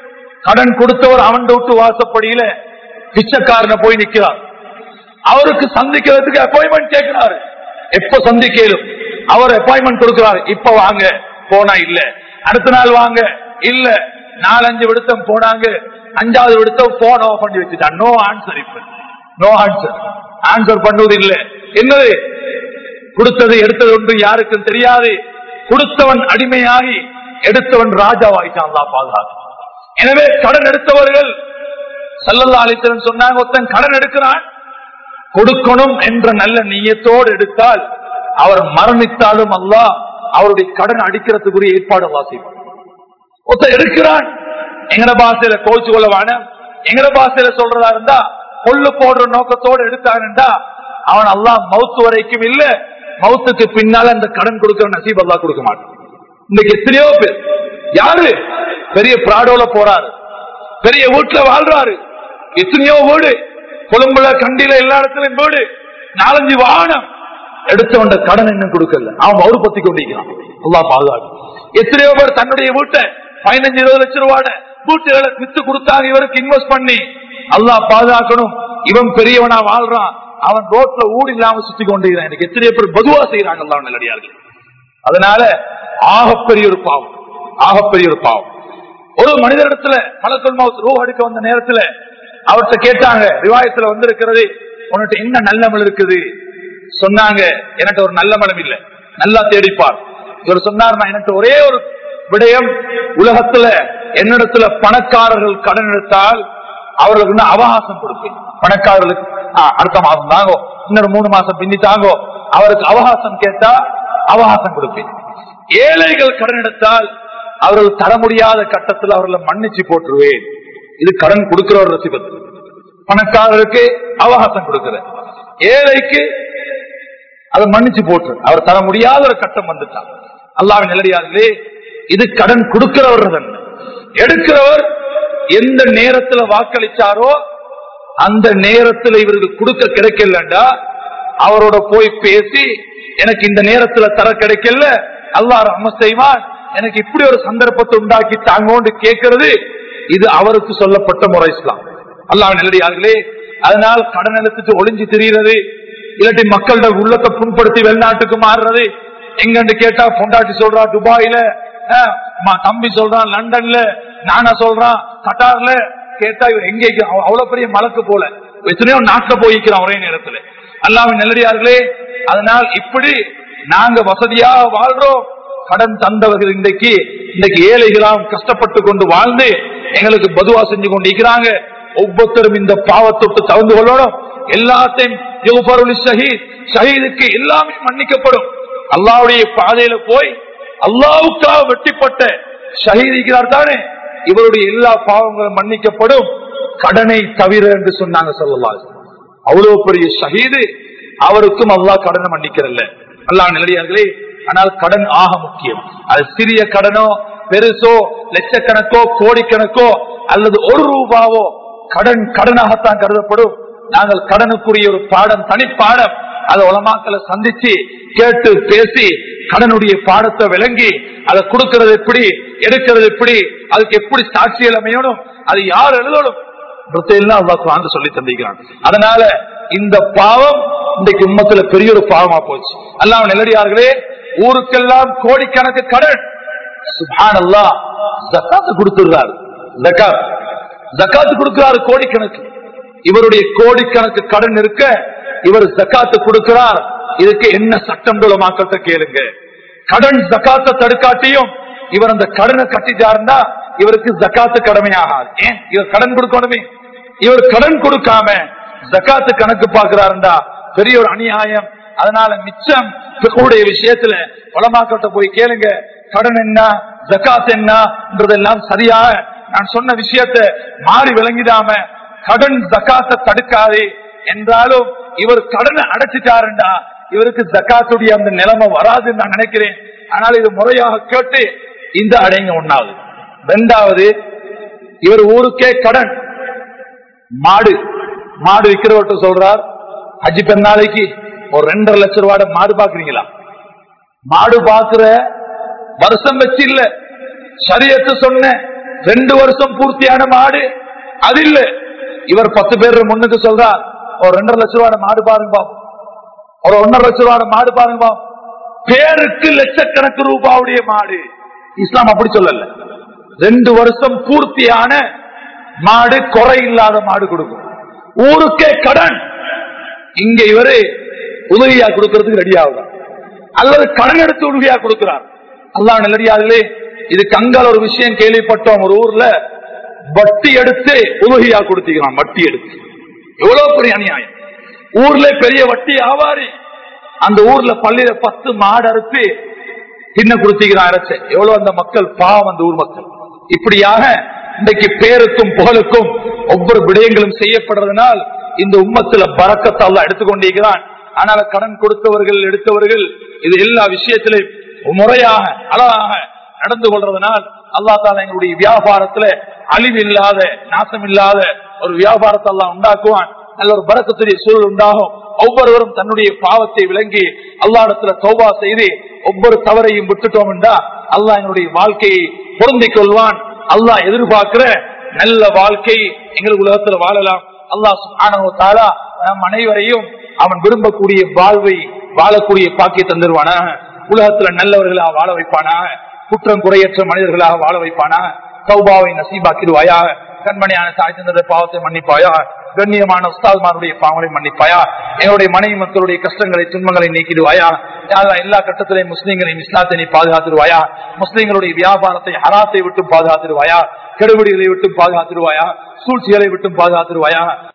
Speaker 1: கடன் கொடுத்தவர் அவன் விட்டு வாசப்படியில பிச்சைக்காரனை போய் நிக்கிறார் அவருக்கு சந்திக்கிறதுக்கு அப்பாயின்மெண்ட் கேட்கிறாரு எப்ப சந்திக்கலும் அவர் அப்பாயின்மெண்ட் கொடுக்கிறாரு இப்ப வாங்க போனா இல்ல அடுத்த நாள் வாங்க இல்ல நாலஞ்சு விடுத்தம் போனாங்க அஞ்சாவது விடுத்தம் போன் ஆஃப் பண்ணி வச்சுட்டான் நோ ஆன்சர் இப்ப நோ ஆன்சர் ஆன்சர் பண்ணுவது இல்ல என்னது கொடுத்தது எடுத்தது ஒன்று யாருக்கும் தெரியாது கொடுத்தவன் அடிமையாகி எடுத்தவன் ராஜாவாயிட்டான் அல்லா பாதுகாத்து எனவே கடன் எடுத்தவர்கள் சல்லல்லா அலித்தரன் சொன்னாங்க ஒருத்தன் கடன் எடுக்கிறான் கொடுக்கணும் என்ற நல்ல நீயத்தோடு எடுத்தால் அவர் மரணித்தாலும் அல்லாஹ் அவருடைய கடன் அடிக்கிறதுக்குரிய ஏற்பாடு அல்லா செய்வார் ஒருத்தன் எடுக்கிறான் எங்கட பாசையில கோச்சு கொள்ள வேணும் எங்கட பாசையில சொல்றதா இருந்தா கொள்ளு போடுற நோக்கத்தோடு எடுத்தான்டா அவன் அல்லாஹ் மவுத்து வரைக்கும் இல்ல மவுத்துக்கு பின்னால அந்த கடன் கொடுக்கிற நசீப் அல்லா கொடுக்க மாட்டான் இன்னைக்கு எத்தனையோ பேர் யாரு பெரிய பிராடோல போறாரு பெரிய வீட்டுல வாழ்றாரு எத்தனையோ வீடு கொழும்புல கண்டில எல்லா இடத்துலயும் வீடு நாலஞ்சு வாகனம் எடுத்தவன் கடன் என்ன கொடுக்கல அவன் மறு பத்தி கொண்டிருக்கிறான் அல்லா பாதுகாப்பு எத்தனையோ பேர் தன்னுடைய வீட்டை பதினஞ்சு இருபது லட்சம் ரூபாட வீட்டுகளை வித்து கொடுத்தாங்க இவருக்கு இன்வெஸ்ட் பண்ணி அல்லாஹ் பாதுகாக்கணும் இவன் பெரியவனா வாழ்றான் அவன் ரோட்ல ஊடு இல்லாம சுத்தி கொண்டிருக்கிறான் எனக்கு எத்தனையோ பேர் பதுவா செய்யறாங்க அல்லா நல்லடியார்கள் அதனால ஆகப்பெரிய ஒரு பாவம் ஆகப்பெரிய ஒரு பாவம் ஒரு மனிதனிடத்துல மலக்குள் மவுத் ரூ அடுக்க வந்த நேரத்துல அவர்கிட்ட கேட்டாங்க ரிவாயத்துல வந்திருக்கிறது உன்கிட்ட என்ன நல்ல மலம் இருக்குது சொன்னாங்க எனக்கு ஒரு நல்ல மலம் இல்ல நல்லா தேடிப்பார் இவர் சொன்னார் நான் எனக்கு ஒரே ஒரு விடயம் உலகத்துல என்னிடத்துல பணக்காரர்கள் கடன் எடுத்தால் அவர்களுக்கு நான் அவகாசம் கொடுப்பேன் பணக்காரர்களுக்கு ஆ, அடுத்த மாசம் தாங்கோ இன்னொரு மூணு மாசம் பின்னி தாங்கோ அவருக்கு அவகாசம் கேட்டா அவகாசம் கொடுப்பேன் ஏழைகள் கடன் எடுத்தால் அவர்கள் தர முடியாத கட்டத்தில் அவர்களை மன்னிச்சு போட்டுருவேன் இது கடன் கொடுக்கிறவர் ரசிபத்து பணக்காரருக்கு அவகாசம் கொடுக்கிற ஏழைக்கு அதை மன்னிச்சு போட்டு அவர் தர முடியாத ஒரு கட்டம் வந்துட்டார் அல்லாவின் நிலடியார்களே இது கடன் கொடுக்கிறவர் தன்மை எடுக்கிறவர் எந்த நேரத்துல வாக்களிச்சாரோ அந்த நேரத்துல இவருக்கு கொடுக்க கிடைக்கலண்டா அவரோட போய் பேசி எனக்கு இந்த நேரத்துல தர கிடைக்கல அல்லாஹ் ரஹ்மத் செய்வான் எனக்கு இப்படி ஒரு சந்தர்ப்பத்தை உண்டாக்கி தாங்கோண்டு கேட்கிறது இது அவருக்கு சொல்லப்பட்ட முறை இஸ்லாம் அல்லாஹ் நல்லடியார்களே அதனால் கடன் எடுத்துட்டு ஒளிஞ்சு திரிகிறது இல்லாட்டி மக்களோட உள்ளத்தை புண்படுத்தி வெளிநாட்டுக்கு மாறுறது எங்கன்னு கேட்டா பொண்டாட்டி சொல்றா துபாயில அஹ், ம- தம்பி சொல்றான் லண்டன்ல நானா சொல்றான் கட்டார்ல கேட்டா இவர் எங்க இருக்கிறான்? அவ- அவ்வளவு பெரிய மலக்கு போல எத்தனையோ நாட்டுல போய்க்கிறான் ஒரே நேரத்துல அல்லாவின் நல்லடியார்களே அதனால் இப்படி நாங்க வசதியாக வாழ்றோம் கடன் தந்தவர்கள் இன்றைக்கு இன்றைக்கு ஏழைகளாம் கஷ்டப்பட்டு கொண்டு வாழ்ந்து எங்களுக்கு பதுவா செஞ்சு கொண்டு இருக்கிறாங்க ஒவ்வொருத்தரும் இந்த பாவத்தொட்டு தகுந்து கொள்ளணும் எல்லாத்தையும் யுகபருளி ஷஹீத் ஷஹீதுக்கு எல்லாமே மன்னிக்கப்படும் அல்லாவுடைய பாதையில போய் அல்லாவுக்காக வெட்டிப்பட்ட ஷஹீத் இருக்கிறார் தானே இவருடைய எல்லா பாவங்களும் மன்னிக்கப்படும் கடனை தவிர என்று சொன்னாங்க சொல்லலாம் அவ்வளவு பெரிய ஷஹீது அவருக்கும் அல்லாஹ் கடனை மன்னிக்கிறல்ல அல்லாஹ் நிலையார்களே ஆனால் கடன் ஆக முக்கியம் அது சிறிய கடனோ பெருசோ லட்சக்கணக்கோ கோடிக்கணக்கோ அல்லது ஒரு ரூபாவோ கடன் கடனாகத்தான் கருதப்படும் நாங்கள் கடனுக்குரிய ஒரு பாடம் தனிப்பாடம் அதை உலமாக்களை சந்திச்சு கேட்டு பேசி கடனுடைய பாடத்தை விளங்கி அதை கொடுக்கிறது எப்படி எடுக்கிறது எப்படி அதுக்கு எப்படி சாட்சியல் அமையணும் அது யார் எழுதணும் எல்லாம் அல்லாஹ் குர்ஆன்ல சொல்லி தந்திக்கிறான் அதனால இந்த பாவம் இன்றைக்கு உம்மத்துல பெரிய ஒரு பாவமா போச்சு அல்லாஹ் நெல்லடியார்களே ஊருக்கெல்லாம் கோடிக்கணக்கு கடன் சுபான் அல்லா ஜக்காத்து கொடுத்துடுறாரு ஜக்காத் ஜக்காத்து கொடுக்கிறாரு கோடிக்கணக்கு இவருடைய கோடிக்கணக்கு கடன் இருக்க இவர் ஜக்காத்து கொடுக்கிறார் இதுக்கு என்ன சட்டம் மக்கள்கிட்ட கேளுங்க கடன் ஜக்காத்தை தடுக்காட்டியும் இவர் அந்த கடனை கட்டிட்டாருன்னா இவருக்கு ஜக்காத்து கடமையாகாது ஏன் இவர் கடன் கொடுக்கணுமே இவர் கடன் கொடுக்காம ஜக்காத்து கணக்கு பாக்குறாருண்டா பெரிய ஒரு அநியாயம் அதனால மிச்சம் பிறகுடைய விஷயத்துல உலமாக்கிட்ட போய் கேளுங்க கடன் என்ன ஜக்காத் என்னன்றதெல்லாம் சரியாக நான் சொன்ன விஷயத்தை மாறி விளங்கிடாம கடன் ஜக்காத்தை தடுக்காது என்றாலும் இவர் கடனை அடைச்சிட்டாருண்டா இவருக்கு ஜக்காத்துடைய அந்த நிலைமை வராதுன்னு நான் நினைக்கிறேன் ஆனால் இது முறையாக கேட்டு இந்த அடைங்க ஒண்ணாவது ரெண்டாவது இவர் ஊருக்கே கடன் மாடு மாடு விற்கிறவர்கிட்ட சொல்றார் அஜி பெருநாளைக்கு ஒரு ரெண்டரை லட்சம் ரூபாய் மாடு பாக்குறீங்களா மாடு பாக்குற வருஷம் வச்சு இல்ல சரியத்து சொன்ன ரெண்டு வருஷம் பூர்த்தியான மாடு அது இல்ல இவர் பத்து பேர் முன்னுக்கு சொல்றார் ஒரு ரெண்டரை லட்சம் ரூபாய் மாடு பாருங்க பாப்போம். ஒரு ஒன்னரை லட்சம் ரூபாய் மாடு பாருங்க பாப்போம். பேருக்கு லட்சக்கணக்கு ரூபாவுடைய மாடு இஸ்லாம் அப்படி சொல்லல ரெண்டு வருஷம் பூர்த்தியான மாடு குறை இல்லாத மாடு கொடுக்கும் ஊருக்கே கடன் இங்க இவரு உதவியா கொடுக்கறதுக்கு ரெடி ஆகுறார் அல்லது கடன் எடுத்து உதவியா கொடுக்கிறார் அல்லாஹ் நல்லடியார்களே இது கங்கால ஒரு விஷயம் கேள்விப்பட்டோம் ஒரு ஊர்ல வட்டி எடுத்து உதவியா கொடுத்துக்கிறான் வட்டி எடுத்து எவ்வளவு பெரிய அநியாயம் ஊர்ல பெரிய வட்டி ஆவாரி அந்த ஊர்ல பள்ளியில பத்து மாடு அறுத்து தின்ன கொடுத்துக்கிறான் அரைச்ச எவ்வளவு அந்த மக்கள் பாவம் அந்த ஊர் மக்கள் இப்படியாக இன்றைக்கு பேருக்கும் புகழுக்கும் ஒவ்வொரு விடயங்களும் செய்யப்படுறதுனால் இந்த உம்மத்துல பறக்கத்தால் எடுத்துக்கொண்டிருக்கிறான் ஆனால் கடன் கொடுத்தவர்கள் எடுத்தவர்கள் இது எல்லா விஷயத்திலும் முறையாக அழகாக நடந்து கொள்றதுனால் அல்லா தாலா எங்களுடைய வியாபாரத்துல அழிவு இல்லாத நாசம் இல்லாத ஒரு வியாபாரத்தை எல்லாம் உண்டாக்குவான் நல்ல ஒரு பறக்கத்துடைய சூழல் உண்டாகும் ஒவ்வொருவரும் தன்னுடைய பாவத்தை விளங்கி அல்லாடத்துல தௌபா செய்து ஒவ்வொரு தவறையும் விட்டுட்டோம் என்றா அல்லாஹ் எங்களுடைய வாழ்க்கையை பொருந்திக் கொள்வான் அல்லாஹ் எதிர்பார்க்கிற நல்ல வாழ்க்கை எங்கள் உலகத்துல வாழலாம் அல்லாஹ் சுப்ஹானஹு தாலா நம் அனைவரையும் அவன் விரும்பக்கூடிய வாழ்வை வாழக்கூடிய பாக்கிய தந்துருவானாக உலகத்துல நல்லவர்களாக வாழ வைப்பானாக குற்றம் குறையற்ற மனிதர்களாக வாழ வைப்பானாக சௌபாவை நசீபாக்கிடுவாயாக கண்மணியான தாய் தந்தருடைய பாவத்தை மன்னிப்பாயா கண்ணியமான உஸ்தாத்மாருடைய பாவங்களை மன்னிப்பாயா எங்களுடைய மனைவி மக்களுடைய கஷ்டங்களை துன்பங்களை நீக்கிடுவாயா யாரெல்லாம் எல்லா கட்டத்திலையும் முஸ்லீம்களையும் இஸ்லாத்தை நீ பாதுகாத்துருவாயா முஸ்லீம்களுடைய வியாபாரத்தை ஹராத்தை விட்டு பாதுகாத்துருவாயா கெடுபிடிகளை விட்டு பாதுகாத்துருவாயா சூழ்ச்சிகளை விட்டு பாதுகாத்துருவாயா